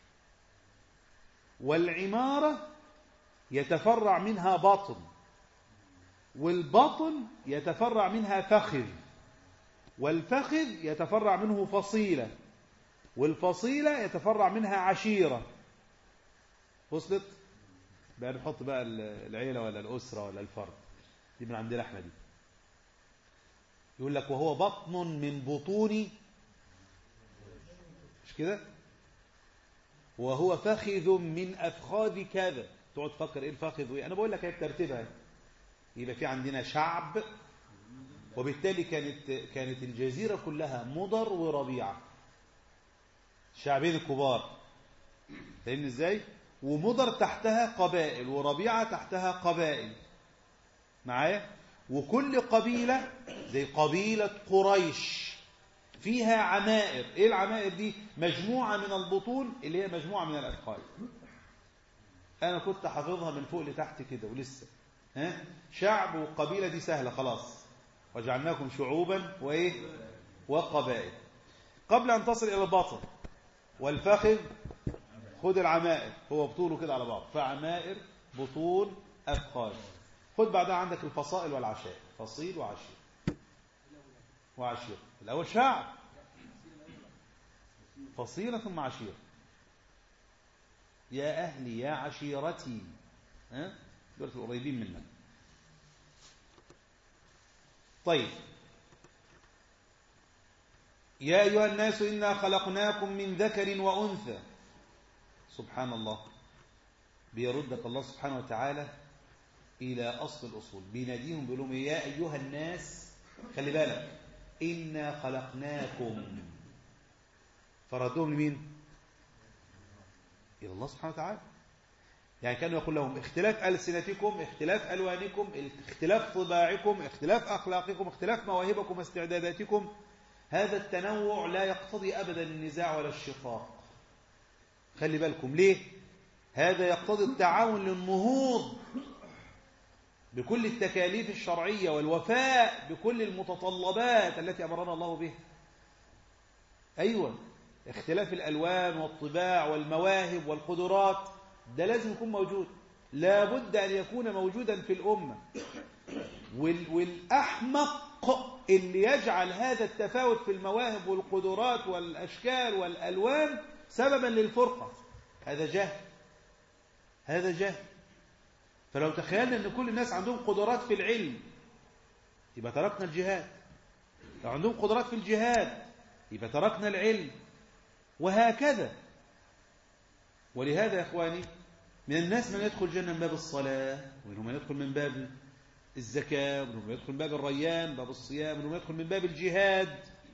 والعمارة يتفرع منها بطن والبطن يتفرع منها فخذ والفخذ يتفرع منه فصيلة والفصيلة يتفرع منها عشيرة وصلت بقى نحط بقى العيلة ولا الأسرة ولا الفرد دي من عندنا احنا دي يقول لك وهو بطن من بطون مش كده وهو فخذ من أفخاذ كذا تقعد تفكر ايه الفخذ وايه انا بقول لك هي بترتيبها يبقى في عندنا شعب وبالتالي كانت كانت الجزيرة كلها مضر وربيعة الشعبين الكبار فاهمني ازاي ومضر تحتها قبائل وربيعة تحتها قبائل معايا وكل قبيلة زي قبيلة قريش فيها عمائر ايه العمائر دي مجموعة من البطون اللي هي مجموعة من الأدخال انا كنت حافظها من فوق لتحت كده ولسه ها شعب وقبيلة دي سهلة خلاص وجعلناكم شعوبا وايه وقبائل قبل ان تصل الى البطن والفخذ خد العمائر هو بطوله كده على بعض فعمائر بطون أفخاذ خد بعدها عندك الفصائل والعشائر فصيل وعشير وعشير الأول شعب فصيلة ثم عشير يا أهلي يا عشيرتي ها دول القريبين منك طيب يا أيها الناس إنا خلقناكم من ذكر وأنثى سبحان الله بيردك الله سبحانه وتعالى إلى أصل الأصول بيناديهم بيقول لهم يا أيها الناس خلي بالك إنا خلقناكم فردهم لمين إلى الله سبحانه وتعالى يعني كانوا يقول لهم اختلاف ألسنتكم اختلاف ألوانكم اختلاف طباعكم اختلاف أخلاقكم اختلاف مواهبكم واستعداداتكم هذا التنوع لا يقتضي أبدا النزاع ولا الشقاق خلي بالكم ليه هذا يقتضي التعاون للنهوض بكل التكاليف الشرعية والوفاء بكل المتطلبات التي أمرنا الله بها أيوة اختلاف الألوان والطباع والمواهب والقدرات ده لازم يكون موجود لابد أن يكون موجودا في الأمة والأحمق اللي يجعل هذا التفاوت في المواهب والقدرات والأشكال والألوان سببا للفرقة هذا جهل هذا جهل فلو تخيلنا أن كل الناس عندهم قدرات في العلم يبقى تركنا الجهاد لو عندهم قدرات في الجهاد يبقى تركنا العلم وهكذا ولهذا يا إخواني من الناس من يدخل الجنة من باب الصلاة ومنهم من يدخل من باب الزكاة ومنهم من يدخل من باب الريان باب الصيام ومنهم من يدخل من باب الجهاد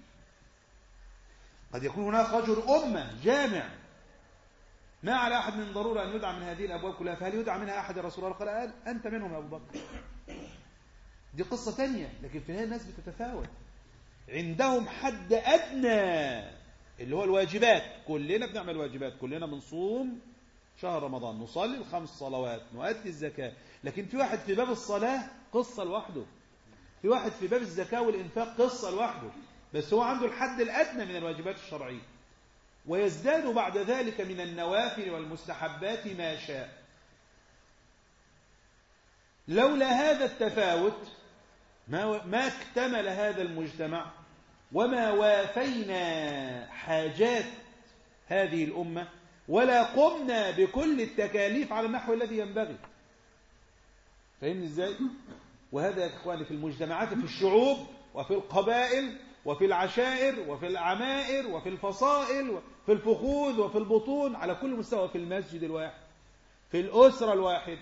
قد يكون هناك رجل أمة جامع ما على أحد من ضرورة أن يدعى من هذه الأبواب كلها فهل يدعى منها أحد يا رسول الله قال أنت منهم يا أبو بكر دي قصة تانية لكن في النهاية الناس بتتفاوت عندهم حد أدنى اللي هو الواجبات كلنا بنعمل واجبات كلنا بنصوم شهر رمضان نصلي الخمس صلوات نؤدي الزكاة لكن في واحد في باب الصلاة قصة لوحده في واحد في باب الزكاة والإنفاق قصة لوحده بس هو عنده الحد الأدنى من الواجبات الشرعية ويزداد بعد ذلك من النوافل والمستحبات ما شاء لولا هذا التفاوت ما ما اكتمل هذا المجتمع وما وافينا حاجات هذه الأمة ولا قمنا بكل التكاليف على النحو الذي ينبغي فهمني ازاي وهذا يا اخواني في المجتمعات في الشعوب وفي القبائل وفي العشائر وفي العمائر وفي الفصائل وفي الفخوذ وفي البطون على كل مستوى في المسجد الواحد في الأسرة الواحد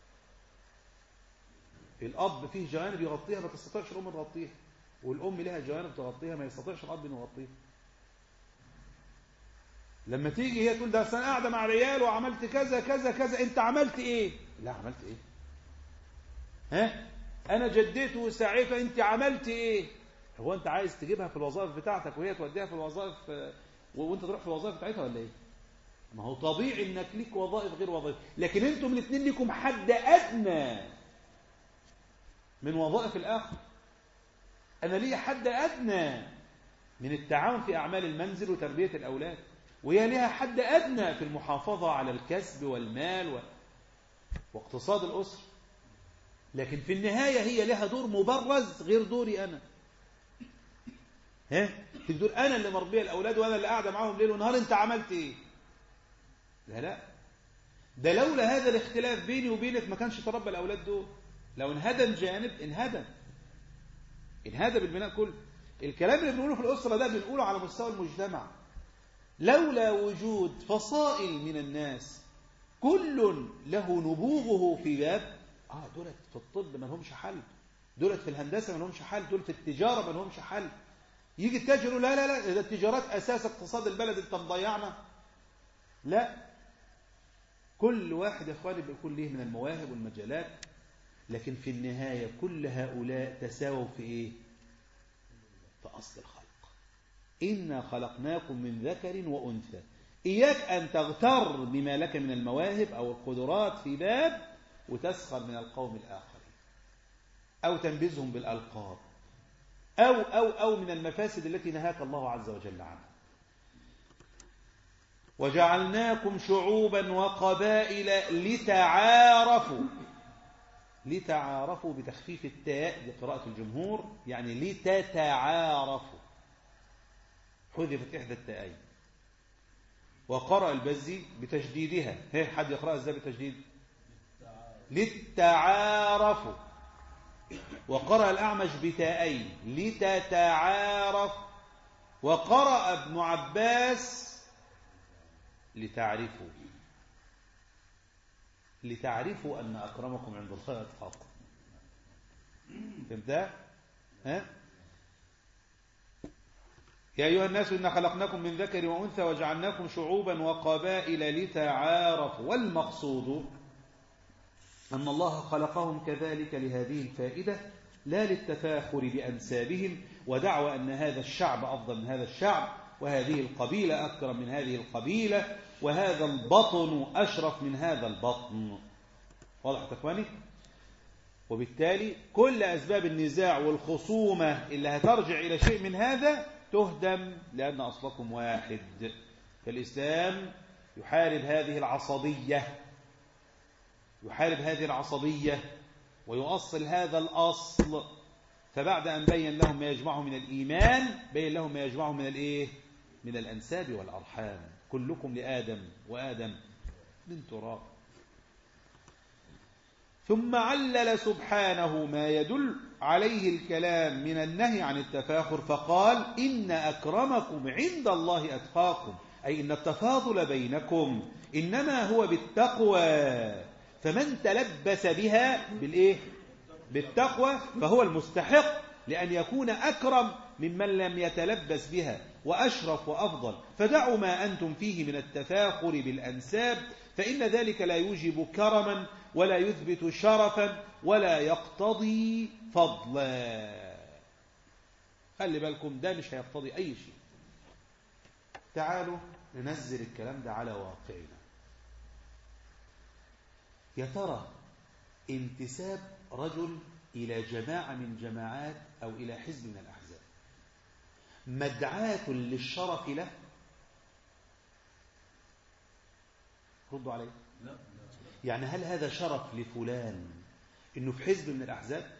الأب فيه جوانب يغطيها ما تستطيعش الأم تغطيها والأم لها جوانب تغطيها ما يستطيعش الأب أن يغطيها لما تيجي هي تقول ده أنا قاعدة مع عيال وعملت كذا كذا كذا أنت عملت إيه؟ لا عملت إيه؟ ها؟ أنا جديت وسعيت أنت عملت إيه؟ هو أنت عايز تجيبها في الوظائف بتاعتك وهي توديها في الوظائف وأنت تروح في الوظائف بتاعتها ولا إيه؟ ما هو طبيعي إنك ليك وظائف غير وظائف لكن أنتم الاثنين ليكم حد أدنى من وظائف الآخر أنا لي حد أدنى من التعاون في أعمال المنزل وتربية الأولاد وهي لها حد أدنى في المحافظة على الكسب والمال و... واقتصاد الأسر لكن في النهاية هي لها دور مبرز غير دوري أنا ها تقول أنا اللي مربية الأولاد وأنا اللي قاعدة معاهم ليل ونهار أنت عملت إيه لا لا ده لولا هذا الاختلاف بيني وبينك ما كانش تربى الأولاد دول لو انهدم جانب انهدم انهدم البناء كله الكلام اللي بنقوله في الأسرة ده بنقوله على مستوى المجتمع لولا وجود فصائل من الناس كل له نبوغه في باب اه دولت في الطب ما لهمش حل دولت في الهندسة ما لهمش حل دول في التجارة ما لهمش حل يجي التاجر لا لا لا ده التجارات أساس اقتصاد البلد انت مضيعنا لا كل واحد يا اخواني بيكون ليه من المواهب والمجالات لكن في النهاية كل هؤلاء تساووا في ايه في أصل الخلق إنا خلقناكم من ذكر وأنثى إياك أن تغتر بما لك من المواهب أو القدرات في باب وتسخر من القوم الآخرين أو تنبذهم بالألقاب أو أو أو من المفاسد التي نهاك الله عز وجل عنها وجعلناكم شعوبا وقبائل لتعارفوا لتعارفوا بتخفيف التاء بقراءة الجمهور يعني لتتعارفوا حذفت إحدى التاءين وقرأ البزي بتجديدها هي حد يقرأ ازاي بالتجديد للتعارف وقرأ الأعمش بتاءين لتتعارف وقرأ ابن عباس لتعرفوا لتعرفوا أن أكرمكم عند الله أتقاكم فهمتها؟ ها؟ يا أيها الناس إنا خلقناكم من ذكر وأنثى وجعلناكم شعوبا وقبائل لتعارفوا والمقصود أن الله خلقهم كذلك لهذه الفائدة لا للتفاخر بأنسابهم ودعوى أن هذا الشعب أفضل من هذا الشعب وهذه القبيلة أكرم من هذه القبيلة وهذا البطن أشرف من هذا البطن واضح تكواني وبالتالي كل أسباب النزاع والخصومة اللي هترجع إلى شيء من هذا تهدم لأن أصلكم واحد فالإسلام يحارب هذه العصبية يحارب هذه العصبية ويؤصل هذا الأصل فبعد أن بين لهم ما يجمعه من الإيمان بين لهم ما يجمعه من الإيه؟ من الأنساب والأرحام كلكم لآدم وآدم من تراب ثم علل سبحانه ما يدل عليه الكلام من النهي عن التفاخر فقال إن أكرمكم عند الله أتقاكم أي إن التفاضل بينكم إنما هو بالتقوى فمن تلبس بها بالإيه؟ بالتقوى فهو المستحق لأن يكون أكرم ممن لم يتلبس بها وأشرف وأفضل فدعوا ما أنتم فيه من التفاخر بالأنساب فإن ذلك لا يوجب كرما ولا يثبت شرفا ولا يقتضي فضلا خلي بالكم ده مش هيقتضي أي شيء تعالوا ننزل الكلام ده على واقعنا يا ترى انتساب رجل إلى جماعة من جماعات أو إلى حزب من الأحزاب مدعاة للشرف له ردوا عليه يعني هل هذا شرف لفلان إنه في حزب من الأحزاب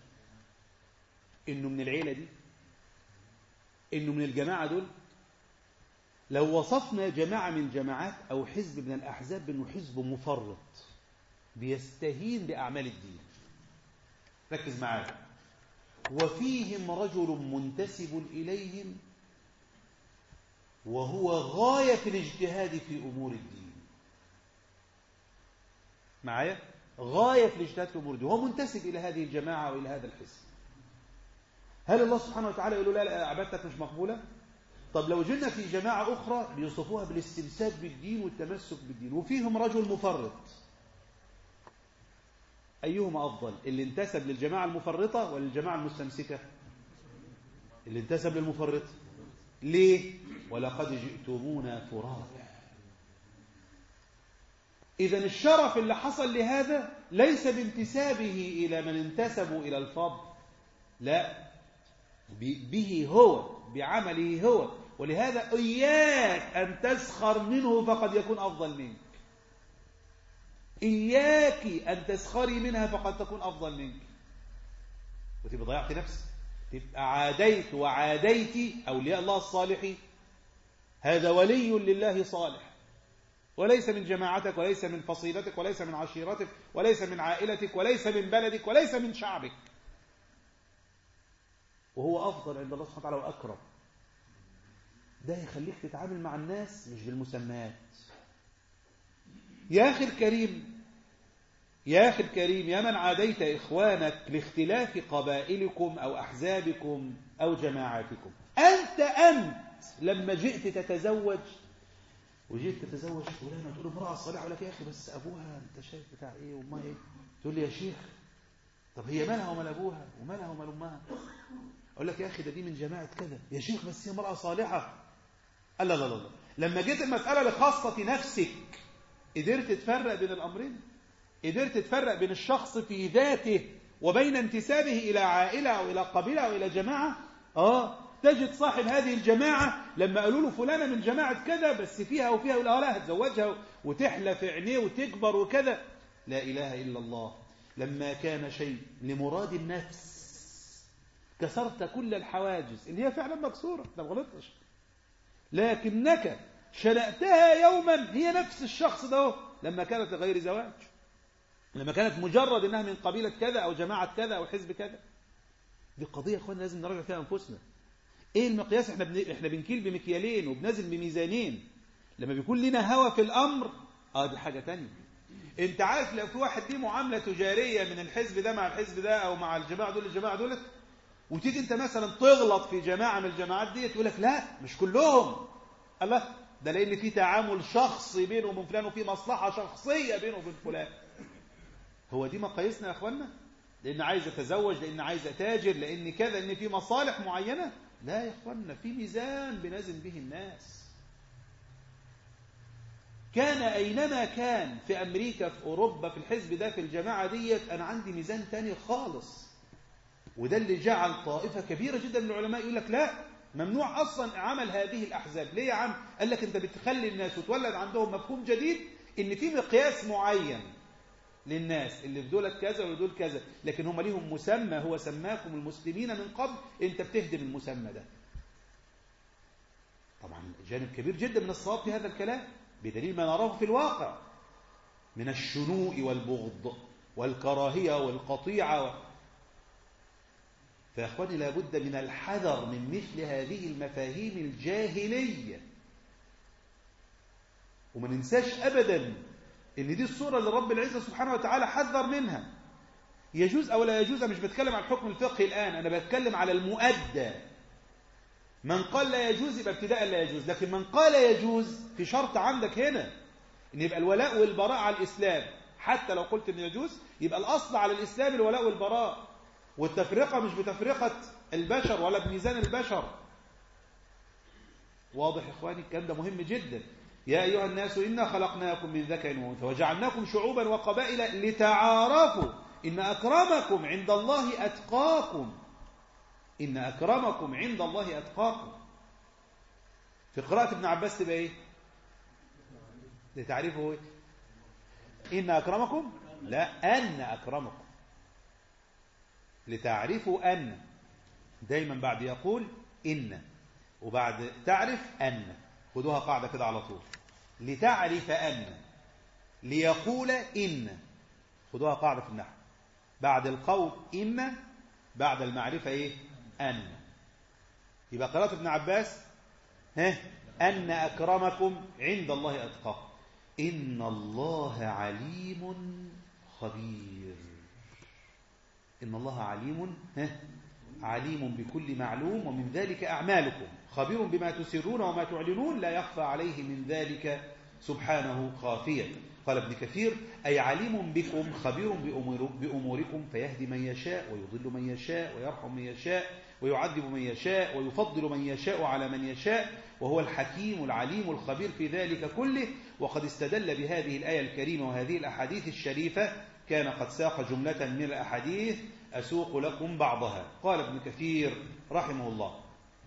إنه من العيلة دي إنه من الجماعة دول لو وصفنا جماعة من الجماعات أو حزب من الأحزاب بأنه حزب مفرط بيستهين بأعمال الدين ركز معايا وفيهم رجل منتسب إليهم وهو غاية الاجتهاد في أمور الدين معايا غاية في الاجتهاد في أمور الدين هو منتسب إلى هذه الجماعة وإلى هذا الحزب هل الله سبحانه وتعالى يقول له لا لا عبادتك مش مقبولة طب لو جينا في جماعة أخرى بيوصفوها بالاستمساك بالدين والتمسك بالدين وفيهم رجل مفرط أيهما أفضل اللي انتسب للجماعة المفرطة ولا الجماعة المستمسكة اللي انتسب للمفرطة ليه ولقد جئتمونا فرادا إذا الشرف اللي حصل لهذا ليس بانتسابه إلى من انتسبوا إلى الفضل لا به هو بعمله هو ولهذا إياك أن تسخر منه فقد يكون أفضل منك إياك أن تسخري منها فقد تكون أفضل منك وتبقى ضيعت نفسك تبقى عاديت وعاديت أولياء الله الصالحين هذا ولي لله صالح وليس من جماعتك وليس من فصيلتك وليس من عشيرتك وليس من عائلتك وليس من بلدك وليس من شعبك وهو أفضل عند الله سبحانه وتعالى وأكرم ده يخليك تتعامل مع الناس مش بالمسميات يا أخي الكريم يا أخي الكريم يا من عاديت إخوانك لاختلاف قبائلكم أو أحزابكم أو جماعاتكم أنت أنت لما جئت تتزوج وجيت تتزوج فلانة تقول امرأة صالحة ولا يا أخي بس أبوها أنت شايف بتاع إيه وأمها إيه تقول لي يا شيخ طب هي مالها ومال أبوها ومالها ومال أمها أقول لك يا أخي ده دي من جماعة كذا يا شيخ بس هي امرأة صالحة لا لا لا لا لما جيت المسألة لخاصة نفسك قدرت تفرق بين الأمرين قدرت تفرق بين الشخص في ذاته وبين انتسابه إلى عائلة أو إلى قبيلة أو إلى جماعة آه تجد صاحب هذه الجماعة لما قالوا له فلانة من جماعة كذا بس فيها وفيها ولا لا هتزوجها وتحلى في عينيه وتكبر وكذا لا إله إلا الله لما كان شيء لمراد النفس كسرت كل الحواجز اللي هي فعلا مكسورة ما غلطتش لكنك شنأتها يوما هي نفس الشخص ده لما كانت لغير زواج لما كانت مجرد انها من قبيلة كذا او جماعة كذا او حزب كذا دي قضية يا اخوانا لازم نراجع فيها انفسنا ايه المقياس احنا بن... احنا بنكيل بمكيالين وبنزل بميزانين لما بيكون لنا هوى في الامر اه دي حاجة تانية انت عارف لو في واحد ليه معاملة تجارية من الحزب ده مع الحزب ده او مع الجماعة دول الجماعة دولت وتيجي انت مثلا تغلط في جماعة من الجماعات دي تقول لك لا مش كلهم الله ده لان في تعامل شخصي بينه وبين فلان وفي مصلحة شخصية بينه وبين فلان هو دي مقاييسنا يا اخوانا لان عايز اتزوج لان عايز اتاجر لان كذا ان في مصالح معينة لا يا اخوانا في ميزان بنزن به الناس كان أينما كان في أمريكا في أوروبا في الحزب ده في الجماعة ديت أنا عندي ميزان تاني خالص وده اللي جعل طائفة كبيرة جدا من العلماء يقول لك لا ممنوع أصلا عمل هذه الأحزاب ليه يا عم قال لك أنت بتخلي الناس وتولد عندهم مفهوم جديد إن في مقياس معين للناس اللي في دولت كذا ودول كذا لكن هم ليهم مسمى هو سماكم المسلمين من قبل أنت بتهدم المسمى ده طبعا جانب كبير جدا من الصواب في هذا الكلام بدليل ما نراه في الواقع من الشنوء والبغض والكراهية والقطيعة و... فيا أخواني لابد من الحذر من مثل هذه المفاهيم الجاهلية وما ننساش أبدا إن دي الصورة اللي رب العزة سبحانه وتعالى حذر منها يجوز أو لا يجوز أنا مش بتكلم عن الحكم الفقهي الآن أنا بتكلم على المؤدى من قال لا يجوز يبقى ابتداء لا يجوز لكن من قال يجوز في شرط عندك هنا ان يبقى الولاء والبراء على الإسلام حتى لو قلت ان يجوز يبقى الأصل على الإسلام الولاء والبراء والتفرقة مش بتفرقة البشر ولا بميزان البشر واضح يا إخواني الكلام ده مهم جدا يا أيها الناس إنا خلقناكم من ذكر وأنثى وجعلناكم شعوبا وقبائل لتعارفوا إن أكرمكم عند الله أتقاكم إن أكرمكم عند الله أتقاكم في قراءة ابن عباس تبقى إيه لتعريفه إيه إن أكرمكم لا أن أكرمكم لتعرفوا أن دايما بعد يقول إن وبعد تعرف أن خدوها قاعدة كده على طول لتعرف أن ليقول إن خدوها قاعدة في النحو بعد القول إن بعد المعرفة إيه أن يبقى قراءة ابن عباس ها أن أكرمكم عند الله أتقاكم إن الله عليم خبير إن الله عليم ها عليم بكل معلوم ومن ذلك أعمالكم خبير بما تسرون وما تعلنون لا يخفى عليه من ذلك سبحانه خافيا قال ابن كثير أي عليم بكم خبير بأمور بأموركم فيهدي من يشاء ويضل من يشاء ويرحم من يشاء ويعذب من يشاء ويفضل من يشاء على من يشاء وهو الحكيم العليم الخبير في ذلك كله وقد استدل بهذه الآية الكريمة وهذه الأحاديث الشريفة كان قد ساق جملة من الأحاديث أسوق لكم بعضها قال ابن كثير رحمه الله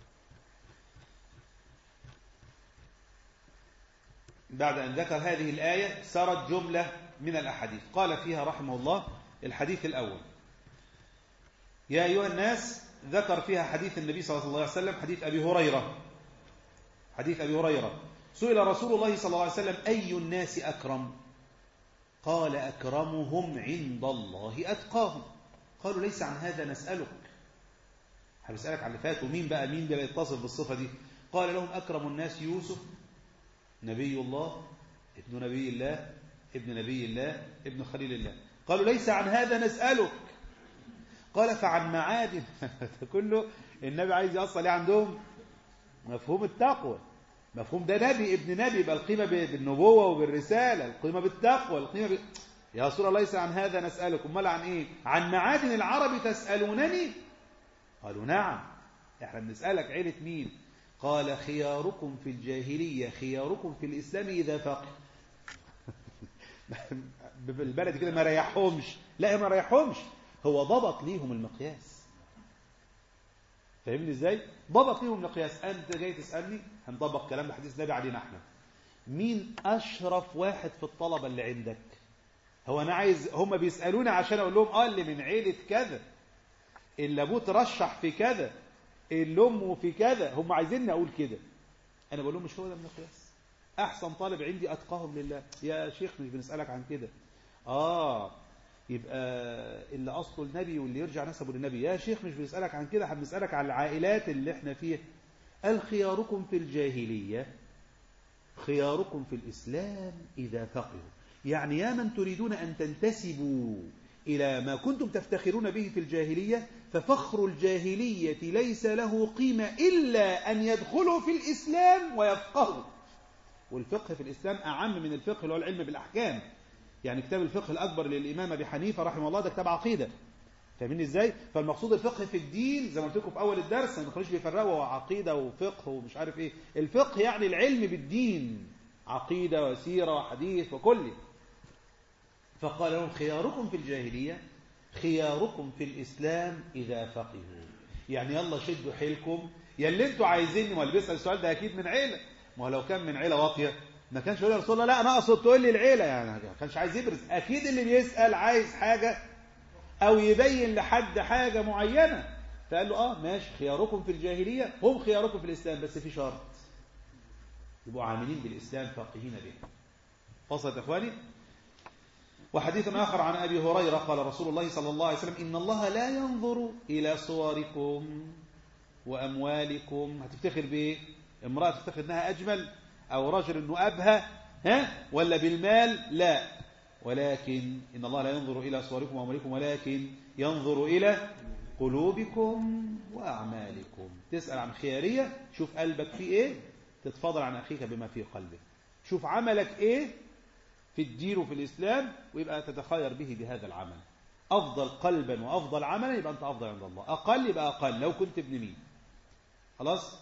بعد أن ذكر هذه الآية سرت جملة من الأحاديث قال فيها رحمه الله الحديث الأول يا أيها الناس ذكر فيها حديث النبي صلى الله عليه وسلم حديث أبي هريرة حديث أبي هريرة سئل رسول الله صلى الله عليه وسلم أي الناس أكرم قال أكرمهم عند الله أتقاهم قالوا ليس عن هذا نسألك هنسألك عن اللي فات ومين بقى مين بقى يتصف بالصفة دي قال لهم أكرم الناس يوسف نبي الله ابن نبي الله ابن نبي الله ابن خليل الله قالوا ليس عن هذا نسألك قال فعن معادن كله النبي عايز يوصل ايه عندهم مفهوم التقوى مفهوم ده نبي ابن نبي يبقى القيمة بالنبوة وبالرسالة القيمة بالتقوى القيمة ب... يا رسول الله ليس عن هذا نسألك امال عن ايه عن معادن العرب تسألونني قالوا نعم احنا بنسألك عيلة مين قال خياركم في الجاهلية خياركم في الإسلام إذا فقه بالبلد كده ما ريحهمش لا ما ريحهمش هو ضبط ليهم المقياس فاهمني ازاي ضبط ليهم المقياس انت جاي تسالني هنطبق كلام الحديث النبي علينا احنا مين اشرف واحد في الطلبه اللي عندك هو انا عايز هم بيسالوني عشان اقول لهم اه اللي من عيله كذا اللي ابوه ترشح في كذا اللي امه في كذا هم عايزيني اقول كده انا بقول لهم مش هو ده المقياس احسن طالب عندي اتقاهم لله يا شيخ مش بنسالك عن كده اه يبقى اللي اصله النبي واللي يرجع نسبه للنبي يا شيخ مش بنسالك عن كده بنسالك عن العائلات اللي احنا فيها قال خياركم في الجاهليه خياركم في الاسلام اذا فقهوا يعني يا من تريدون ان تنتسبوا الى ما كنتم تفتخرون به في الجاهليه ففخر الجاهليه ليس له قيمه الا ان يدخلوا في الاسلام ويفقهوا والفقه في الاسلام اعم من الفقه اللي هو العلم بالاحكام يعني كتاب الفقه الأكبر للإمام أبي حنيفة رحمه الله ده كتاب عقيدة فاهمين ازاي فالمقصود الفقه في الدين زي ما قلت لكم في اول الدرس ما كانوش بيفرقوا عقيده وفقه ومش عارف ايه الفقه يعني العلم بالدين عقيده وسيره وحديث وكل فقال لهم خياركم في الجاهليه خياركم في الاسلام اذا فقهوا يعني يلا شدوا حيلكم يا اللي انتوا عايزيني ما اللي بيسال السؤال ده اكيد من عيله ما لو كان من عيله واطيه ما كانش يقول يا رسول الله لا انا اقصد تقول لي العيله يعني ما كانش عايز يبرز اكيد اللي بيسال عايز حاجه او يبين لحد حاجه معينه فقال له اه ماشي خياركم في الجاهليه هم خياركم في الاسلام بس في شرط يبقوا عاملين بالاسلام فاقهين به وصلت يا اخواني وحديث آخر عن أبي هريرة قال رسول الله صلى الله عليه وسلم إن الله لا ينظر إلى صوركم وأموالكم هتفتخر بإيه؟ امرأة تفتخر إنها أجمل أو رجل أنه أبهى ها ولا بالمال لا ولكن إن الله لا ينظر إلى صوركم وأموالكم ولكن ينظر إلى قلوبكم وأعمالكم تسأل عن خيارية شوف قلبك فيه إيه تتفضل عن أخيك بما في قلبه شوف عملك إيه في الدين وفي الإسلام ويبقى تتخير به بهذا العمل أفضل قلبا وأفضل عملا يبقى أنت أفضل عند الله أقل يبقى أقل لو كنت ابن مين خلاص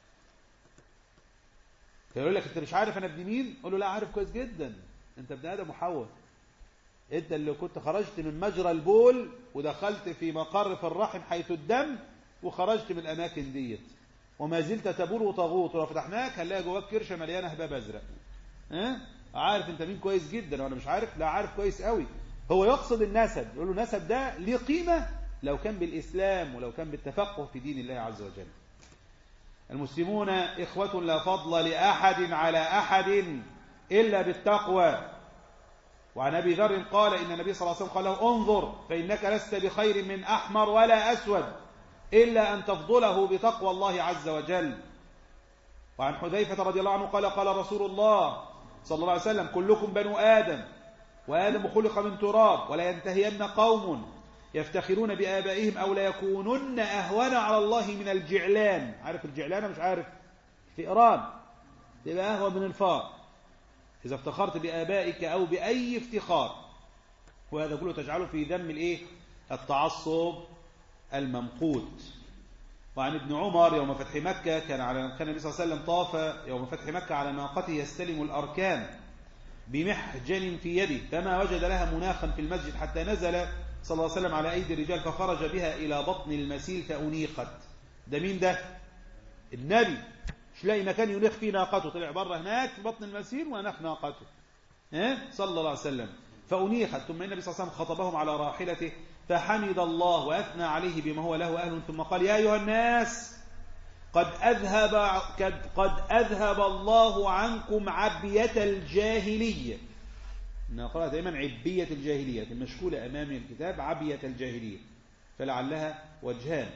فيقول لك انت مش عارف انا ابن مين قول له لا عارف كويس جدا انت ابن ادم وحواء انت اللي كنت خرجت من مجرى البول ودخلت في مقر في الرحم حيث الدم وخرجت من الاماكن ديت وما زلت تبول وتغوط ولو فتحناك هنلاقي جواك كرشه مليانه هباب ازرق ها عارف انت مين كويس جدا وانا مش عارف لا عارف كويس قوي هو يقصد النسب يقول له النسب ده ليه قيمه لو كان بالإسلام ولو كان بالتفقه في دين الله عز وجل المسلمون إخوة لا فضل لأحد على أحد إلا بالتقوى وعن أبي ذر قال إن النبي صلى الله عليه وسلم قال له انظر فإنك لست بخير من أحمر ولا أسود إلا أن تفضله بتقوى الله عز وجل وعن حذيفة رضي الله عنه قال قال رسول الله صلى الله عليه وسلم كلكم بنو آدم وآدم خلق من تراب ولا ينتهين قوم يفتخرون بآبائهم أو لا يكونن أهون على الله من الجعلان عارف الجعلان مش عارف فئران يبقى أهون من الفار إذا افتخرت بآبائك أو بأي افتخار وهذا كله تجعله في ذم الإيه؟ التعصب الممقوت وعن ابن عمر يوم فتح مكة كان على كان النبي صلى الله عليه وسلم طاف يوم فتح مكة على ناقته يستلم الأركان بمحجن في يده فما وجد لها مناخا في المسجد حتى نزل صلى الله عليه وسلم على أيدي الرجال فخرج بها إلى بطن المسيل فأنيخت ده مين ده النبي مش لاقي مكان ينيخ فيه ناقته طلع بره هناك في بطن المسير ونخ ناقته ها صلى الله عليه وسلم فأنيخت ثم النبي صلى الله عليه وسلم خطبهم على راحلته فحمد الله وأثنى عليه بما هو له أهل ثم قال يا أيها الناس قد أذهب قد أذهب الله عنكم عبية الجاهلية نقرأها دائما عبية الجاهلية المشكولة أمام الكتاب عبية الجاهلية فلعلها وجهان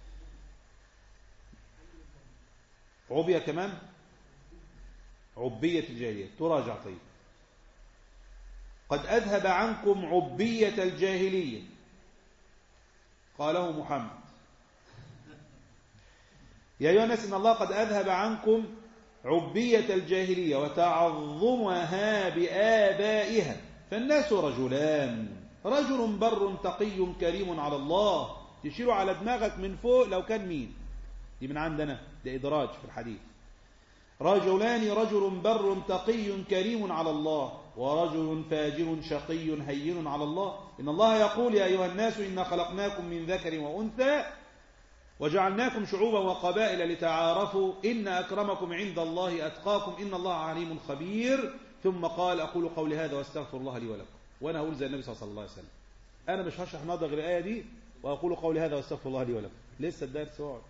عبية كمان عبية الجاهلية تراجع طيب قد أذهب عنكم عبية الجاهلية قاله محمد يا أيها الناس إن الله قد أذهب عنكم عبية الجاهلية وتعظمها بآبائها فالناس رجلان رجل بر تقي كريم على الله تشير على دماغك من فوق لو كان مين دي من عندنا ده إدراج في الحديث رجلان رجل بر تقي كريم على الله ورجل فاجر شقي هين على الله إن الله يقول يا أيها الناس إنا خلقناكم من ذكر وأنثى وجعلناكم شعوبا وقبائل لتعارفوا إن أكرمكم عند الله أتقاكم إن الله عليم خبير ثم قال أقول قولي هذا واستغفر الله لي ولكم وأنا أقول زي النبي صلى الله عليه وسلم أنا مش هشرح نضغ الآية دي وأقول قولي هذا واستغفر الله لي ولكم لسه الدرس وعد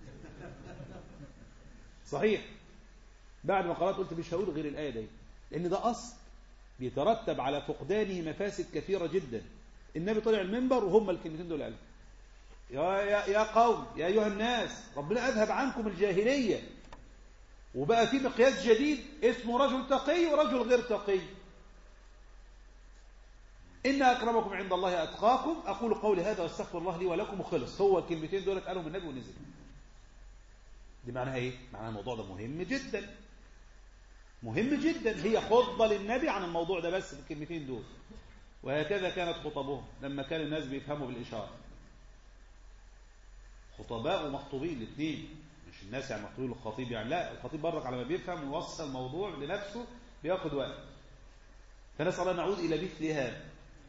صحيح بعد ما قرأت قلت مش هقول غير الآية دي لأن ده أصل بيترتب على فقدانه مفاسد كثيرة جدا النبي طلع المنبر وهم الكلمتين دول قالوا يا, يا, يا قوم يا أيها الناس ربنا أذهب عنكم الجاهلية وبقى في مقياس جديد اسمه رجل تقي ورجل غير تقي إن أكرمكم عند الله أتقاكم أقول قولي هذا واستغفر الله لي ولكم وخلص هو الكلمتين دول قالهم النبي ونزل دي معناها إيه؟ معناها الموضوع ده مهم جدا مهم جدا هي خطبة للنبي عن الموضوع ده بس في الكلمتين دول وهكذا كانت خطبهم لما كان الناس بيفهموا بالإشارة خطباء ومخطوبين الاثنين مش الناس يعني مخطوبين الخطيب يعني لا الخطيب برك على ما بيفهم ويوصل الموضوع لنفسه بياخد وقت فنسأل الله نعود إلى مثل هذا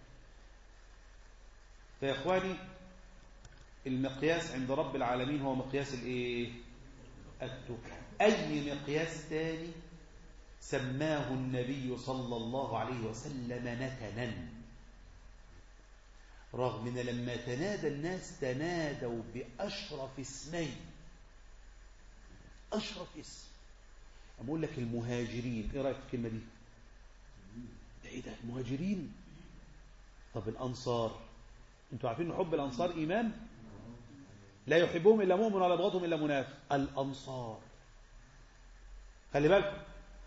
فيا إخواني المقياس عند رب العالمين هو مقياس الايه التكة أي مقياس تاني سماه النبي صلى الله عليه وسلم نتنا رغم ان لما تنادى الناس تنادوا بأشرف اسمين أشرف اسم أقول لك المهاجرين إيه رأيك في الكلمة دي ده إيه ده المهاجرين طب الأنصار أنتوا عارفين أن حب الأنصار إيمان لا يحبهم إلا مؤمن ولا يبغضهم إلا منافق الأنصار خلي بالكم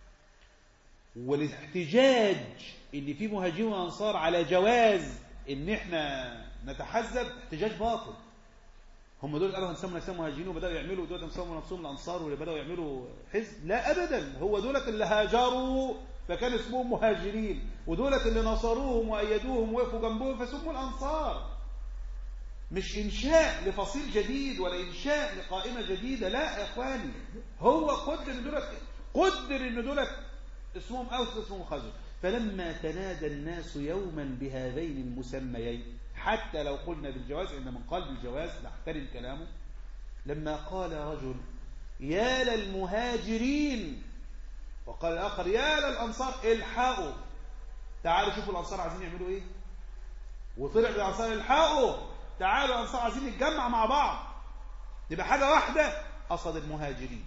والاحتجاج ان في مهاجرين وانصار على جواز ان احنا نتحزب احتجاج باطل هم دول قالوا هنسموا نفسهم مهاجرين وبداوا يعملوا دول هنسموا نفسهم الانصار واللي بداوا يعملوا حزب لا ابدا هو دولت اللي هاجروا فكان اسمهم مهاجرين ودولت اللي نصروهم وايدوهم وقفوا جنبهم فسموا الانصار مش انشاء لفصيل جديد ولا انشاء لقائمه جديده لا يا اخواني هو قدر ان دولت قدر ان دولت اسمهم أوس اسمهم خزر فلما تنادى الناس يوما بهذين المسميين حتى لو قلنا بالجواز إن من قال بالجواز نحترم كلامه لما قال رجل يا للمهاجرين وقال الآخر يا للأنصار الحقوا تعالوا شوفوا الأنصار عايزين يعملوا إيه وطلع بالأنصار الحقوا تعالوا يا أنصار عايزين نتجمع مع بعض نبقى حاجة واحدة قصد المهاجرين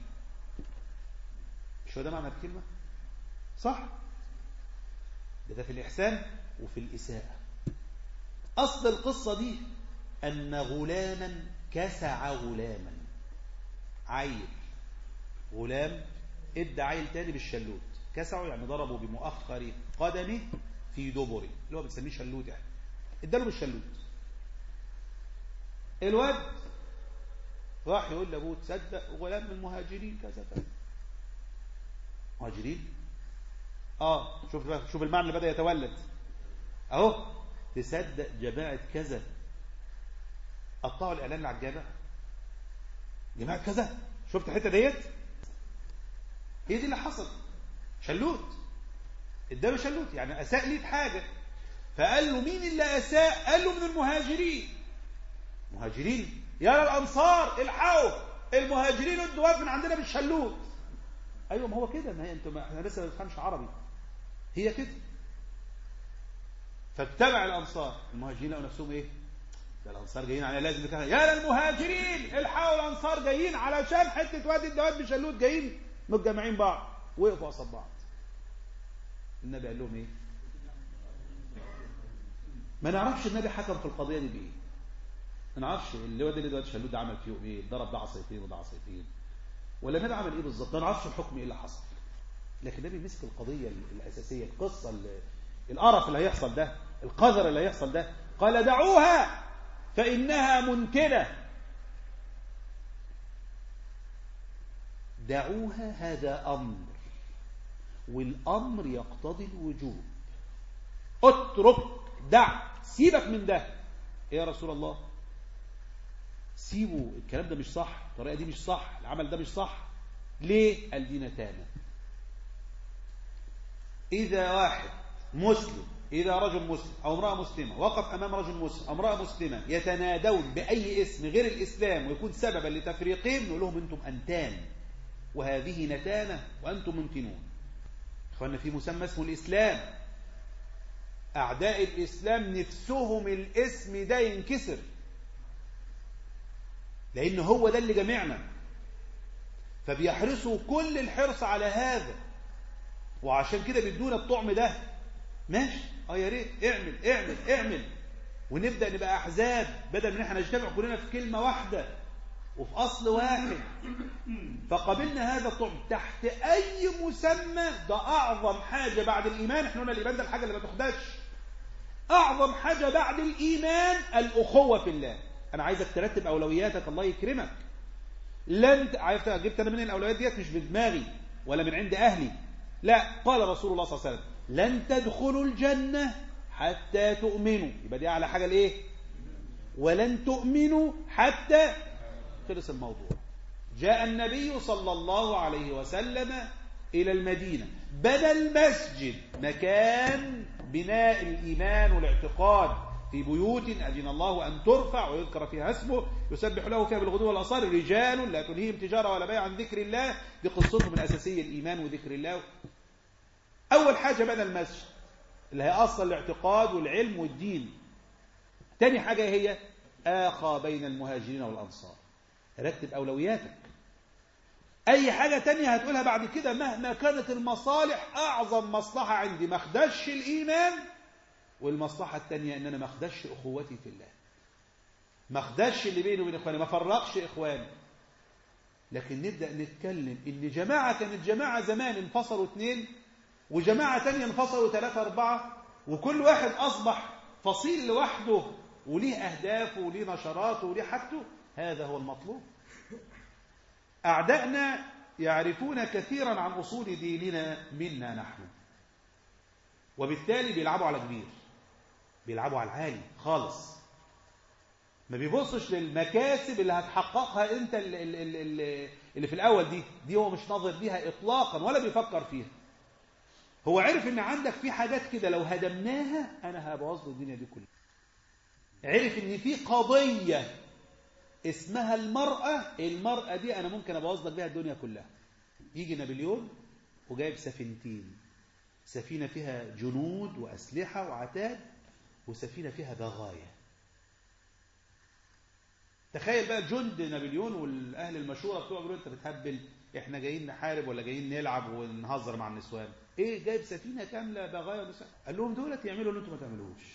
مش هو ده معنى الكلمة صح ده, ده في الإحسان وفي الإساءة أصل القصة دي أن غلاما كسع غلاما عيل غلام ادى عيل تاني بالشلوت كسعه يعني ضربه بمؤخر قدمه في دبره اللي هو بنسميه شلوت يعني اداله بالشلوت الواد راح يقول لابوه تصدق غلام من المهاجرين كذا كذا مهاجرين اه شوف شوف المعنى اللي بدا يتولد اهو تصدق جماعه كذا قطعوا الاعلان اللي على الجامع جماعه كذا شفت الحته ديت هي دي اللي حصل شلوت اداله شلوت يعني اساء ليه بحاجه فقال له مين اللي اساء قال له من المهاجرين مهاجرين يا الانصار الحقوا المهاجرين ادوا من عندنا بالشلوت ايوه ما هو كده ما هي انتوا احنا لسه ما بنفهمش عربي هي كده فاجتمع الانصار المهاجرين لقوا نفسهم ايه ده الانصار جايين على لازم كده يا المهاجرين الحقوا الانصار جايين علشان حته وادي الدواب بشلوت جايين متجمعين بعض وقفوا قصاد بعض النبي قال لهم ايه ما نعرفش النبي حكم في القضيه دي بايه ما نعرفش اللي واد اللي دلوقتي شلوت ده عمل فيهم ايه ضرب ده عصايتين وده عصايتين ولا النبي عمل ايه بالظبط ما نعرفش الحكم ايه اللي حصل لكن النبي مسك القضيه الاساسيه القصه القرف اللي هيحصل ده القذر اللي هيحصل ده قال دعوها فانها منتنه دعوها هذا امر والامر يقتضي الوجوب اترك دع سيبك من ده إيه يا رسول الله سيبوا الكلام ده مش صح الطريقه دي مش صح العمل ده مش صح ليه قال دي نتانه اذا واحد مسلم إذا رجل مسلم أو امرأة مسلمة وقف أمام رجل مسلم أو امرأة مسلمة يتنادون بأي اسم غير الإسلام ويكون سببا لتفريقهم نقول لهم أنتم أنتان وهذه نتانة وأنتم منتنون إخواننا في مسمى اسمه الإسلام أعداء الإسلام نفسهم الاسم ده ينكسر لأن هو ده اللي جمعنا فبيحرصوا كل الحرص على هذا وعشان كده بيدونا الطعم ده ماشي اه يا ريت اعمل اعمل اعمل ونبدا نبقى احزاب بدل من احنا نجتمع كلنا في كلمه واحده وفي اصل واحد فقبلنا هذا الطعم تحت اي مسمى ده اعظم حاجه بعد الايمان احنا قلنا الايمان ده الحاجه اللي ما تاخدهاش اعظم حاجه بعد الايمان الاخوه في الله انا عايزك ترتب اولوياتك الله يكرمك لن عرفت جبت انا من الاولويات ديت مش بدماغي ولا من عند اهلي لا قال رسول الله صلى الله عليه وسلم لن تدخلوا الجنة حتى تؤمنوا يبقى دي أعلى حاجة الإيه ولن تؤمنوا حتى خلص الموضوع جاء النبي صلى الله عليه وسلم إلى المدينة بنى المسجد مكان بناء الإيمان والاعتقاد في بيوت أذن الله أن ترفع ويذكر فيها اسمه يسبح له فيها بالغدو والأصال رجال لا تلهيهم تجارة ولا بيع عن ذكر الله دي قصتهم من أساسية الإيمان وذكر الله أول حاجة بنى المسجد اللي هي أصل الاعتقاد والعلم والدين تاني حاجة هي آخى بين المهاجرين والأنصار رتب أولوياتك أي حاجة تانية هتقولها بعد كده مهما كانت المصالح أعظم مصلحة عندي ما اخدش الإيمان والمصلحة التانية إن أنا ما اخدش أخوتي في الله ما اخدش اللي بيني وبين إخواني ما فرقش إخواني لكن نبدأ نتكلم إن جماعة كانت جماعة زمان انفصلوا اثنين وجماعة تانية انفصلوا ثلاثة أربعة وكل واحد أصبح فصيل لوحده وليه أهدافه وليه نشراته وليه حاجته هذا هو المطلوب أعدائنا يعرفون كثيرا عن أصول ديننا منا نحن وبالتالي بيلعبوا على كبير بيلعبوا على العالي خالص ما بيبصش للمكاسب اللي هتحققها انت اللي, اللي, اللي في الاول دي دي هو مش ناظر ليها اطلاقا ولا بيفكر فيها هو عرف ان عندك في حاجات كده لو هدمناها انا هبوظ الدنيا دي كلها عرف ان في قضيه اسمها المراه المراه دي انا ممكن ابوظ لك بيها الدنيا كلها يجي نابليون وجايب سفينتين سفينه فيها جنود واسلحه وعتاد وسفينه فيها بغايا تخيل بقى جند نابليون والاهل المشوره بتوع بيقولوا انت بتهبل احنا جايين نحارب ولا جايين نلعب ونهزر مع النسوان ايه جايب سفينه كامله بغايا ونساء قال لهم دولت يعملوا اللي انتم ما تعملوش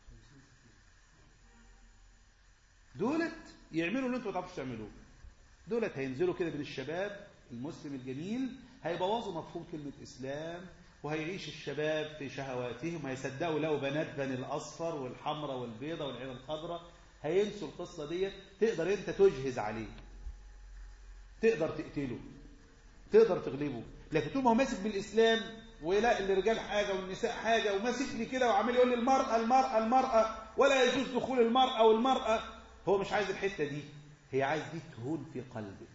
دولت يعملوا اللي انتم ما تعرفوش تعملوه دولت هينزلوا كده بين الشباب المسلم الجميل هيبوظوا مفهوم كلمه اسلام وهيعيش الشباب في شهواتهم هيصدقوا له بنات بني الاصفر والحمراء والبيضاء والعين الخضراء هينسوا القصه ديت تقدر انت تجهز عليه تقدر تقتله تقدر تغلبه لكن طول ما هو ماسك بالاسلام ولا الرجال حاجه والنساء حاجه وماسك لي كده وعمال يقول لي المراه المراه المراه ولا يجوز دخول المراه والمراه هو مش عايز الحته دي هي عايز دي تهون في قلبك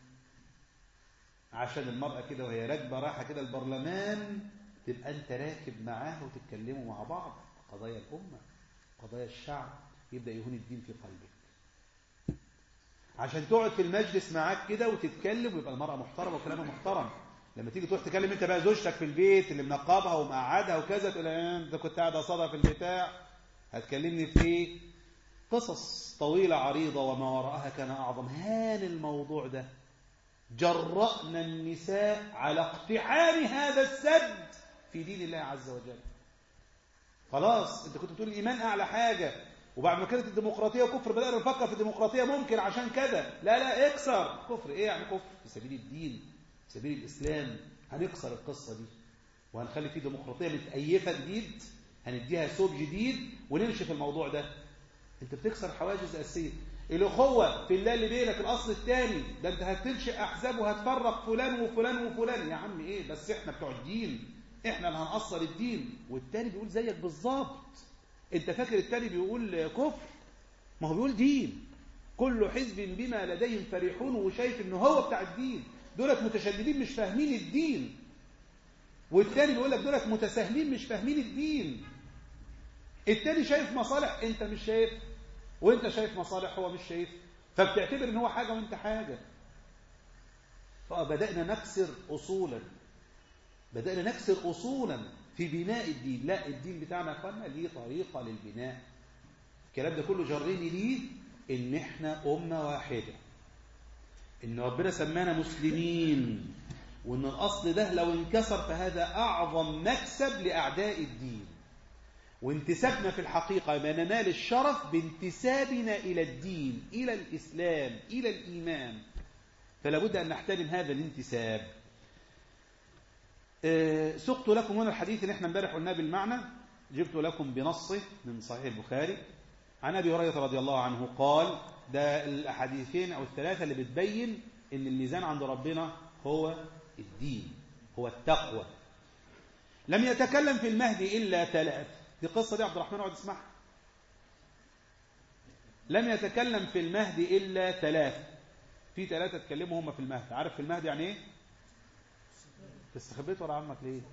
عشان المراه كده وهي راكبه رايحه كده البرلمان تبقى انت راكب معاه وتتكلموا مع بعض قضايا الامه قضايا الشعب يبدا يهون الدين في قلبك عشان تقعد في المجلس معاك كده وتتكلم ويبقى المرأة محترمة وكلامها محترم لما تيجي تروح تكلم انت بقى زوجتك في البيت اللي منقبها ومقعدها وكذا تقول لها انت كنت قاعد قصادها في البتاع هتكلمني في ايه قصص طويلة عريضة وما وراءها كان أعظم هان الموضوع ده جرأنا النساء على اقتحام هذا السد في دين الله عز وجل خلاص انت كنت بتقول الايمان اعلى حاجه وبعد ما كانت الديمقراطيه وكفر بدانا نفكر في الديمقراطيه ممكن عشان كذا لا لا اكسر كفر ايه يعني كفر في سبيل الدين في سبيل الاسلام هنكسر القصه دي وهنخلي في ديمقراطيه متأيفه جديد هنديها ثوب جديد ونمشي في الموضوع ده انت بتكسر حواجز اساسيه الاخوه في الله اللي بينك الاصل الثاني ده انت هتنشئ احزاب وهتفرق فلان وفلان وفلان يا عم ايه بس احنا بتوع الدين احنا اللي هنقصر الدين والتاني بيقول زيك بالظبط انت فاكر التاني بيقول كفر ما هو بيقول دين كل حزب بما لديهم فرحون وشايف ان هو بتاع الدين دولت متشددين مش فاهمين الدين والتاني بيقول لك دولت متساهلين مش فاهمين الدين التاني شايف مصالح انت مش شايف وانت شايف مصالح هو مش شايف فبتعتبر ان هو حاجه وانت حاجه فبدانا نكسر اصولا بدانا نكسر اصولا في بناء الدين لا الدين بتاعنا يا اخوانا ليه طريقه للبناء الكلام ده كله جرني ليه ان احنا امه واحده ان ربنا سمانا مسلمين وان الاصل ده لو انكسر فهذا اعظم مكسب لاعداء الدين وانتسابنا في الحقيقه ما ننال الشرف بانتسابنا الى الدين الى الاسلام الى الايمان فلا بد ان نحترم هذا الانتساب سقت لكم هنا الحديث اللي احنا امبارح قلناه بالمعنى جبت لكم بنصه من صحيح البخاري عن ابي هريره رضي الله عنه قال ده الاحاديثين او الثلاثه اللي بتبين ان الميزان عند ربنا هو الدين هو التقوى لم يتكلم في المهدي الا ثلاث دي قصه دي عبد الرحمن اقعد اسمعها لم يتكلم في المهدي الا ثلاث في ثلاثه اتكلموا هم في المهدي عارف في المهدي يعني ايه استخبيت ورا عمك ليه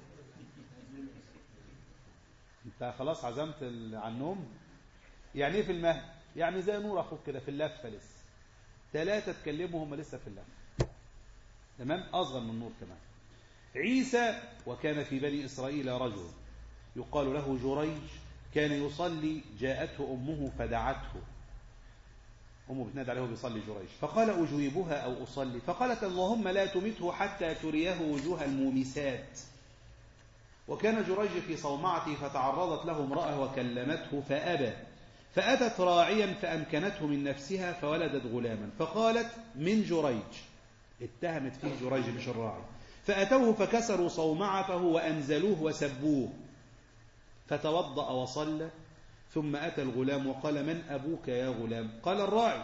انت خلاص عزمت على النوم يعني ايه في المهد يعني زي نور اخوك كده في اللفه لسه ثلاثه اتكلموا هم لسه في اللفه تمام اصغر من نور كمان عيسى وكان في بني اسرائيل رجل يقال له جريج كان يصلي جاءته امه فدعته أمه بتنادي عليه بيصلي جريج فقال أجيبها أو أصلي فقالت اللهم لا تمته حتى تريه وجوه المومسات وكان جريج في صومعته فتعرضت له امرأة وكلمته فأبى فأتت راعيا فأمكنته من نفسها فولدت غلاما فقالت من جريج اتهمت فيه جريج مش الراعي فأتوه فكسروا صومعته وأنزلوه وسبوه فتوضأ وصلى ثم أتى الغلام وقال من أبوك يا غلام قال الراعي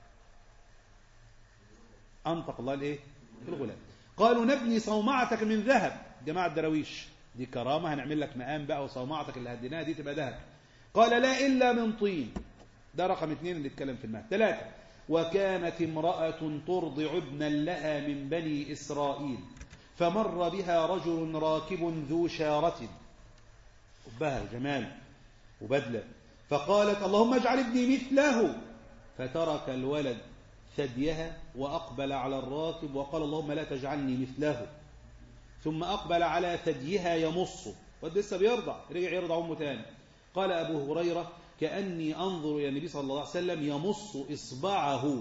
أنطق الله الإيه الغلام قالوا نبني صومعتك من ذهب جماعة الدراويش دي كرامة هنعمل لك مقام بقى وصومعتك اللي هديناها دي تبقى ذهب قال لا إلا من طين ده رقم اثنين اللي اتكلم في المهد ثلاثة وكانت امرأة ترضع ابنا لها من بني إسرائيل فمر بها رجل راكب ذو شارة حبها جمال وبدلة فقالت اللهم اجعل ابني مثله فترك الولد ثديها وأقبل على الراكب وقال اللهم لا تجعلني مثله ثم أقبل على ثديها يمص ود لسه بيرضع رجع يرضع أمه تاني قال أبو هريرة كأني أنظر إلى النبي صلى الله عليه وسلم يمص إصبعه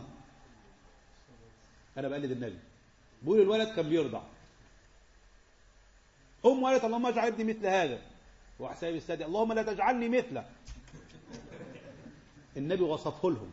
أنا بقلد النبي بقول الولد كان بيرضع أم قالت اللهم اجعل ابني مثل هذا وحسابي السادي اللهم لا تجعلني مثله النبي وصفه لهم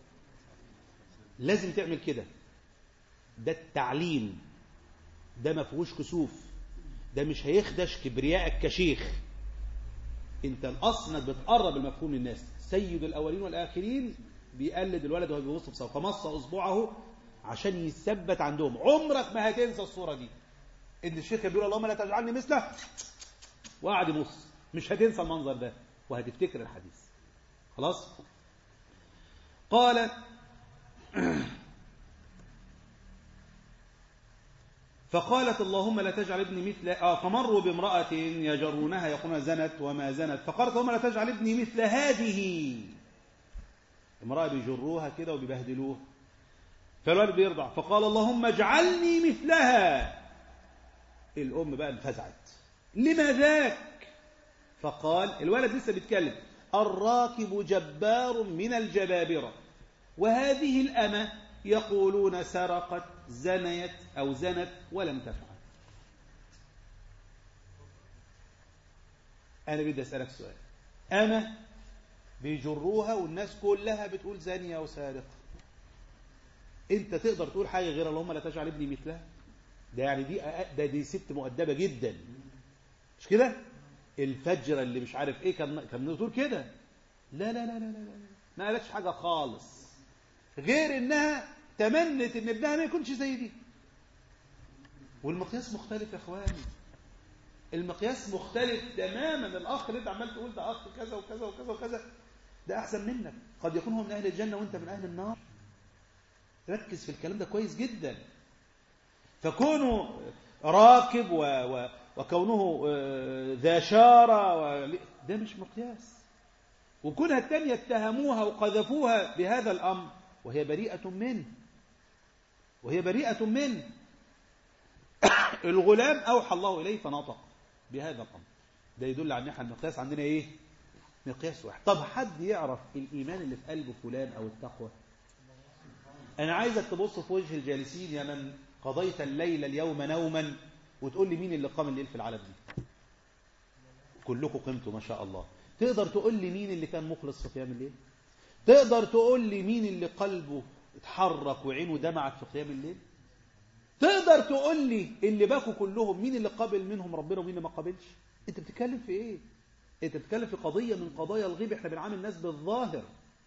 لازم تعمل كده ده التعليم ده ما فيهوش كسوف ده مش هيخدش كبريائك كشيخ انت الاصل انك بتقرب المفهوم للناس سيد الاولين والاخرين بيقلد الولد وهو بيبص بصوره فمص اصبعه عشان يثبت عندهم عمرك ما هتنسى الصوره دي ان الشيخ بيقول اللهم لا تجعلني مثله وقعد يبص مش هتنسى المنظر ده وهتفتكر الحديث خلاص قال فقالت اللهم لا تجعل ابني مثل آه فمروا بامرأة يجرونها يقولون زنت وما زنت فقالت اللهم لا تجعل ابني مثل هذه امرأة بيجروها كده وبيبهدلوها فالولد بيرضع فقال اللهم اجعلني مثلها الأم بقى انفزعت لما ذاك فقال الولد لسه بيتكلم الراكب جبار من الجبابرة وهذه الأمة يقولون سرقت زنيت أو زنت ولم تفعل أنا بدي أسألك سؤال أنا بيجروها والناس كلها بتقول زانية وسارقة أنت تقدر تقول حاجة غير اللهم لا تجعل ابني مثلها ده يعني دي ده دي ست مؤدبة جدا مش كده الفجرة اللي مش عارف ايه كان كان بتقول كده لا لا لا لا لا لا ما قالتش حاجة خالص غير انها تمنت ان ابنها ما يكونش زي دي والمقياس مختلف يا اخواني المقياس مختلف تماما الاخ اللي انت عمال تقول ده اخ كذا وكذا وكذا وكذا ده احسن منك قد يكون هو من اهل الجنه وانت من اهل النار ركز في الكلام ده كويس جدا فكونه راكب و و وكونه ذا شارة و... ده مش مقياس وكونها الثانية اتهموها وقذفوها بهذا الأمر وهي بريئة منه وهي بريئة منه الغلام أوحى الله إليه فنطق بهذا الأمر ده يدل على ان احنا المقياس عندنا ايه مقياس واحد طب حد يعرف الإيمان اللي في قلب فلان أو التقوى أنا عايزك تبص في وجه الجالسين يا من قضيت الليل اليوم نوما وتقول لي مين اللي قام الليل في العالم دي كلكم قمتوا ما شاء الله تقدر تقول لي مين اللي كان مخلص في قيام الليل تقدر تقول لي مين اللي قلبه اتحرك وعينه دمعت في قيام الليل تقدر تقول لي اللي باكوا كلهم مين اللي قابل منهم ربنا ومين اللي ما قابلش انت بتتكلم في ايه انت بتتكلم في قضية من قضايا الغيب احنا بنعامل الناس بالظاهر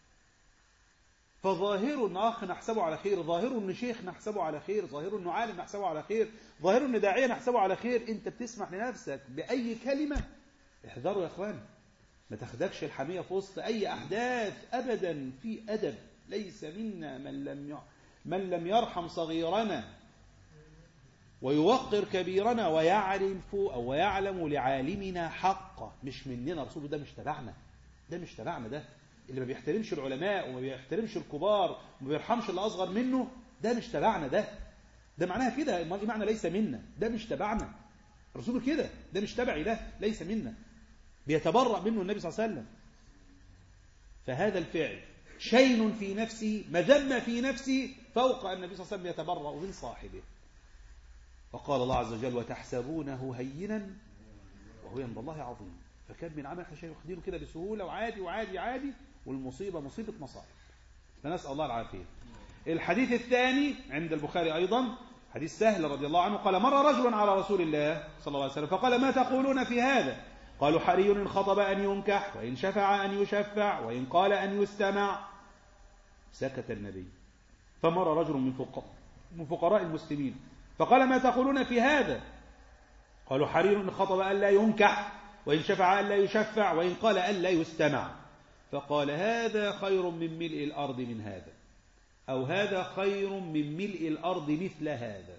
فظاهر ان اخ نحسبه على خير ظاهر ان شيخ نحسبه على خير ظاهر انه عالم نحسبه على خير ظاهر ان داعيه نحسبه على خير انت بتسمح لنفسك باي كلمه احذروا يا اخوان ما تاخدكش الحميه في وسط اي احداث ابدا في ادب ليس منا من لم من لم يرحم صغيرنا ويوقر كبيرنا ويعرف او ويعلم لعالمنا حقه مش مننا رسوله ده مش تبعنا ده مش تبعنا ده اللي ما بيحترمش العلماء وما بيحترمش الكبار وما بيرحمش اللي اصغر منه ده مش تبعنا ده ده معناها كده امال ايه معنى ليس منا ده مش تبعنا رسوله كده ده مش تبعي ده ليس منا بيتبرأ منه النبي صلى الله عليه وسلم فهذا الفعل شين في نفسه مذمة في نفسه فوق أن النبي صلى الله عليه وسلم يتبرأ من صاحبه وقال الله عز وجل وتحسبونه هينا وهو عند الله عظيم فكان من عمل احنا واخدينه كده بسهولة وعادي وعادي عادي والمصيبة مصيبة مصائب فنسأل الله العافية الحديث الثاني عند البخاري أيضا حديث سهل رضي الله عنه قال مر رجل على رسول الله صلى الله عليه وسلم فقال ما تقولون في هذا قالوا حري إن خطب أن ينكح وإن شفع أن يشفع وإن قال أن يستمع سكت النبي فمر رجل من فقراء من فقراء المسلمين فقال ما تقولون في هذا قالوا حري إن خطب أن لا ينكح وإن شفع أن لا يشفع وإن قال أن لا يستمع فقال هذا خير من ملء الأرض من هذا أو هذا خير من ملء الأرض مثل هذا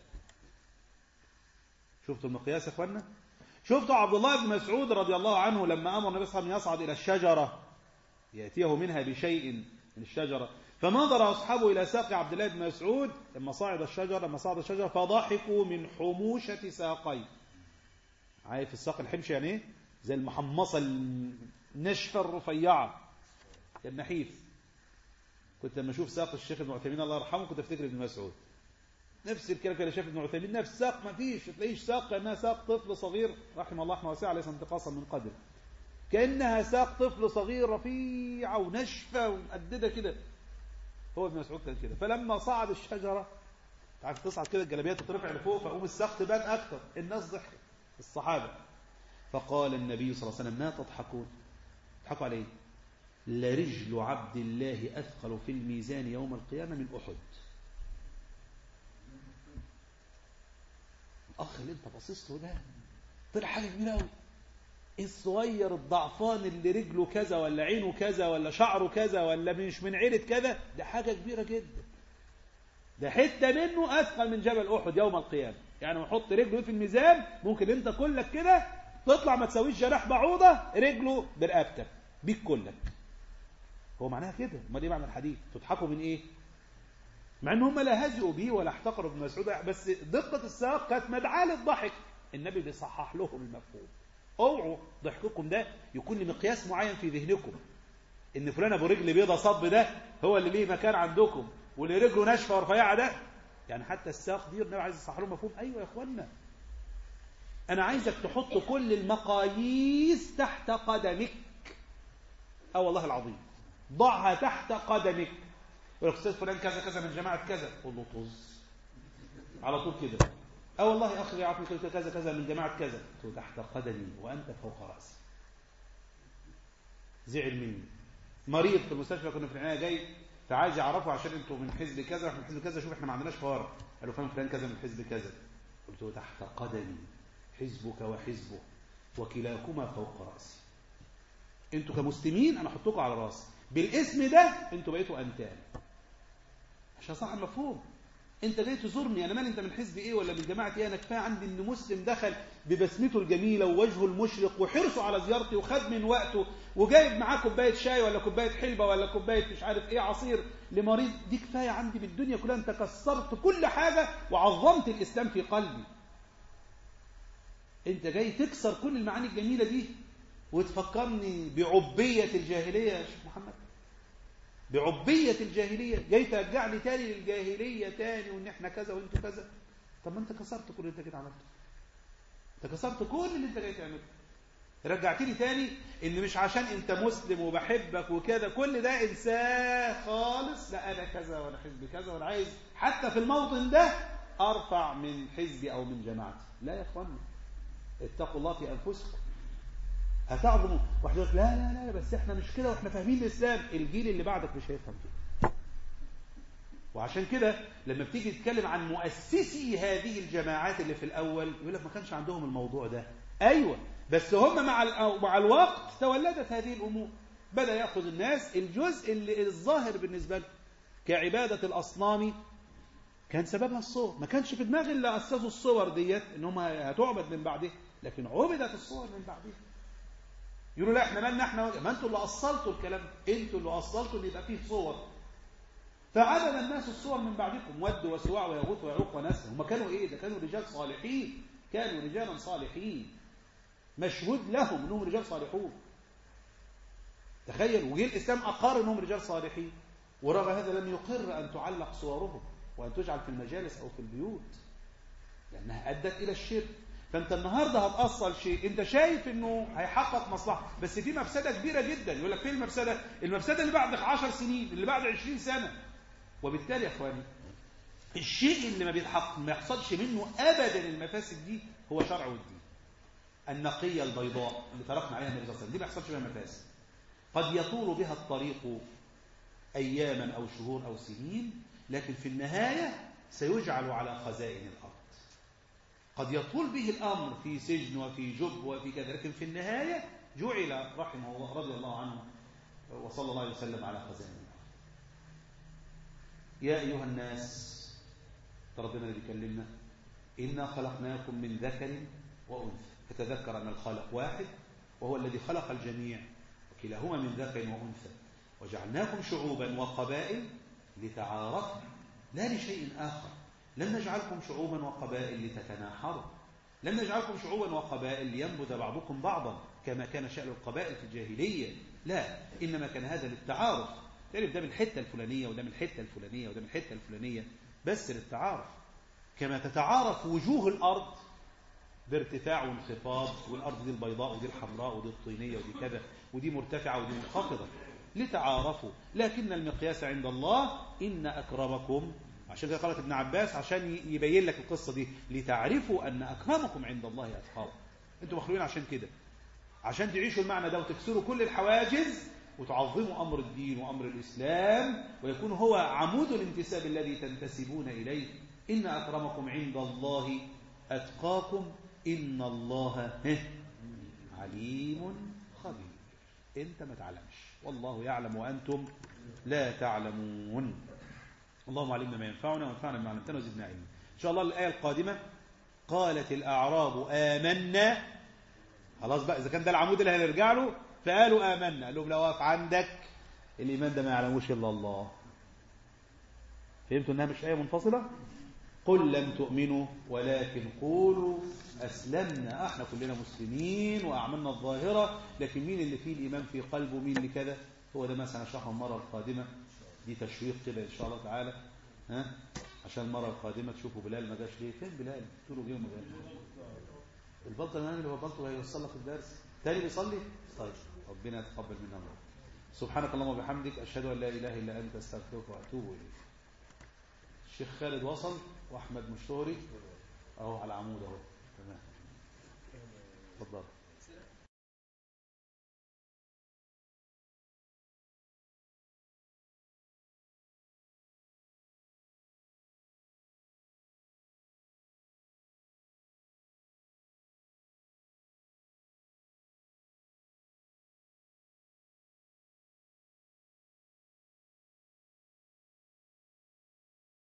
شفتوا المقياس يا أخوانا شفتوا عبد الله بن مسعود رضي الله عنه لما أمر النبي صلى الله عليه وسلم يصعد إلى الشجرة يأتيه منها بشيء من الشجرة فنظر أصحابه إلى ساق عبد الله بن مسعود لما صعد الشجرة لما صعد الشجرة فضحكوا من حموشة ساقيه عارف الساق الحمش يعني ايه زي المحمصة الناشفة الرفيعة كان نحيف كنت لما اشوف ساق الشيخ ابن عثيمين الله يرحمه كنت افتكر ابن مسعود نفس الكلام كده شاف ابن عثيمين نفس ساق ما فيش تلاقيش ساق كانها ساق طفل صغير رحم الله رحمه واسعه ليس انتقاصا من قدر كانها ساق طفل صغير رفيعه وناشفه ومقدده كده هو ابن مسعود كان كده فلما صعد الشجره تعرف تصعد كده الجلابيه تترفع لفوق فقوم الساق تبان اكتر الناس ضحكت الصحابه فقال النبي صلى الله عليه وسلم ما تضحكون تضحكوا على ايه لرجل عبد الله اثقل في الميزان يوم القيامه من احد الاخ اللي انت باصص له ده طلع حاجه كبيره قوي الصغير الضعفان اللي رجله كذا ولا عينه كذا ولا شعره كذا ولا مش من عيلة كذا ده حاجة كبيرة جدا ده حتة منه أثقل من جبل أحد يوم القيامة يعني نحط رجله في الميزان ممكن أنت كلك كده تطلع ما تسويش جناح بعوضة رجله برقبتك بيك كلك هو معناها كده امال ايه معنى الحديث تضحكوا من ايه مع ان هم لا هزئوا به ولا احتقروا ابن مسعود بس دقة السياق كانت مدعاة للضحك النبي بيصحح لهم المفهوم اوعوا ضحككم ده يكون لمقياس معين في ذهنكم ان فلان ابو رجل بيضة صب ده هو اللي ليه مكان عندكم واللي رجله ناشفه ورفيعه ده يعني حتى الساق دي النبي عايز يصحح لهم مفهوم ايوه يا اخوانا انا عايزك تحط كل المقاييس تحت قدمك اه والله العظيم ضعها تحت قدمك يقول لك استاذ فلان كذا كذا من جماعه كذا قول له طز على طول كده اه والله اخي يعرفني كذا كذا من جماعه كذا قلت تحت قدمي وانت فوق راسي زعل مني مريض في المستشفى كنا في العنايه جاي فعايز يعرفه عشان انتوا من حزب كذا واحنا من حزب كذا شوف احنا ما عندناش فوارق قالوا فلان فلان كذا من حزب كذا قلت له تحت قدمي حزبك وحزبه وكلاكما فوق راسي انتوا كمسلمين انا احطكم على راسي بالاسم ده انتوا بقيتوا انتان عشان صح المفهوم انت جاي تزورني انا مالي انت من حزب ايه ولا من جماعه ايه انا كفايه عندي ان مسلم دخل ببسمته الجميله ووجهه المشرق وحرصه على زيارتي وخد من وقته وجايب معاه كوبايه شاي ولا كوبايه حلبه ولا كوبايه مش عارف ايه عصير لمريض دي كفايه عندي بالدنيا كلها انت كسرت كل حاجه وعظمت الاسلام في قلبي انت جاي تكسر كل المعاني الجميله دي وتفكرني بعبيه الجاهليه يا شيخ محمد بعبية الجاهلية جاي ترجعني تاني للجاهلية تاني وان احنا كذا وانتوا كذا طب ما انت كسرت كل اللي انت كده عملته انت كسرت كل اللي انت جاي تعمله رجعتني تاني ان مش عشان انت مسلم وبحبك وكذا كل ده انساه خالص لا انا كذا ولا حزبي كذا ولا عايز حتى في الموطن ده ارفع من حزبي او من جماعتي لا يا اخوانا اتقوا الله في انفسكم هتعظموا واحد يقول لا لا لا بس احنا مش كده واحنا فاهمين الاسلام الجيل اللي بعدك مش هيفهم كده وعشان كده لما بتيجي تتكلم عن مؤسسي هذه الجماعات اللي في الاول يقول لك ما كانش عندهم الموضوع ده ايوه بس هم مع مع الوقت تولدت هذه الامور بدا ياخذ الناس الجزء اللي الظاهر بالنسبه له كعباده الاصنام كان سببها الصور ما كانش في دماغ اللي اسسوا الصور ديت ان هم هتعبد من بعدها لكن عبدت الصور من بعدها يقولوا لا احنا مالنا احنا ما انتوا اللي اصلتوا الكلام انتوا اللي اصلتوا ان يبقى فيه صور فعبد الناس الصور من بعدكم ود وسواع ويغوث ويعوق ونسر هم كانوا ايه ده كانوا رجال صالحين كانوا رجالا صالحين مشهود لهم انهم رجال صالحون تخيل وجه الاسلام اقر انهم رجال صالحين ورغم هذا لم يقر ان تعلق صورهم وان تجعل في المجالس او في البيوت لانها ادت الى الشرك فانت النهارده هتأصل شيء انت شايف انه هيحقق مصلحه بس في مفسده كبيره جدا يقول لك فين المفسده المفسده اللي بعد 10 سنين اللي بعد 20 سنه وبالتالي يا اخواني الشيء اللي ما بيتحقق ما يحصلش منه ابدا المفاسد دي هو شرع والدين النقيه البيضاء اللي تركنا عليها النبي صلى الله عليه وسلم دي ما يحصلش منها مفاسد قد يطول بها الطريق اياما او شهور او سنين لكن في النهايه سيجعل على خزائن الارض قد يطول به الأمر في سجن وفي جب وفي كذا لكن في النهاية جعل رحمه الله رضي الله عنه وصلى الله عليه وسلم على خزائن الأرض يا أيها الناس ربنا اللي بيكلمنا إنا خلقناكم من ذكر وأنثى فتذكر أن الخالق واحد وهو الذي خلق الجميع وكلاهما من ذكر وأنثى وجعلناكم شعوبا وقبائل لتعارفوا لا لشيء آخر لم نجعلكم شعوبا وقبائل لتتناحروا لم نجعلكم شعوبا وقبائل لينبذ بعضكم بعضا كما كان شأن القبائل في الجاهلية لا إنما كان هذا للتعارف تعرف ده من الحتة الفلانية وده من الحتة الفلانية وده من الحتة الفلانية بس للتعارف كما تتعارف وجوه الأرض بارتفاع وانخفاض والأرض دي البيضاء ودي الحمراء ودي الطينية ودي كذا ودي مرتفعة ودي منخفضة لتعارفوا لكن المقياس عند الله إن أكرمكم عشان كده قالت ابن عباس عشان يبين لك القصة دي لتعرفوا أن أكرمكم عند الله أتقاكم أنتم مخلوقين عشان كده عشان تعيشوا المعنى ده وتكسروا كل الحواجز وتعظموا أمر الدين وأمر الإسلام ويكون هو عمود الانتساب الذي تنتسبون إليه إن أكرمكم عند الله أتقاكم إن الله عليم خبير أنت ما تعلمش والله يعلم وأنتم لا تعلمون اللهم علمنا ما ينفعنا وانفعنا بما علمتنا وزدنا علما إن شاء الله الآية القادمة قالت الأعراب آمنا خلاص بقى إذا كان ده العمود اللي هنرجع له فقالوا آمنا قال لهم لو واقف عندك الإيمان ده ما يعلموش إلا الله فهمتوا إنها مش آية منفصلة قل لم تؤمنوا ولكن قولوا أسلمنا احنا كلنا مسلمين وأعملنا الظاهرة لكن مين اللي فيه الإيمان في قلبه مين اللي كده هو ده مثلا هنشرحه المرة القادمة دي تشويق كده إن شاء الله تعالى ها عشان المرة القادمة تشوفوا بلال ما جاش ليه فين بلال تقولوا جه وما جاش البلطة الأمام اللي هو بلطة هيوصل لك الدرس تاني بيصلي طيب ربنا يتقبل منا الله سبحانك اللهم وبحمدك أشهد أن لا إله إلا أنت أستغفرك وأتوب إليك الشيخ خالد وصل وأحمد مشوري أهو على عمود أهو تمام اتفضل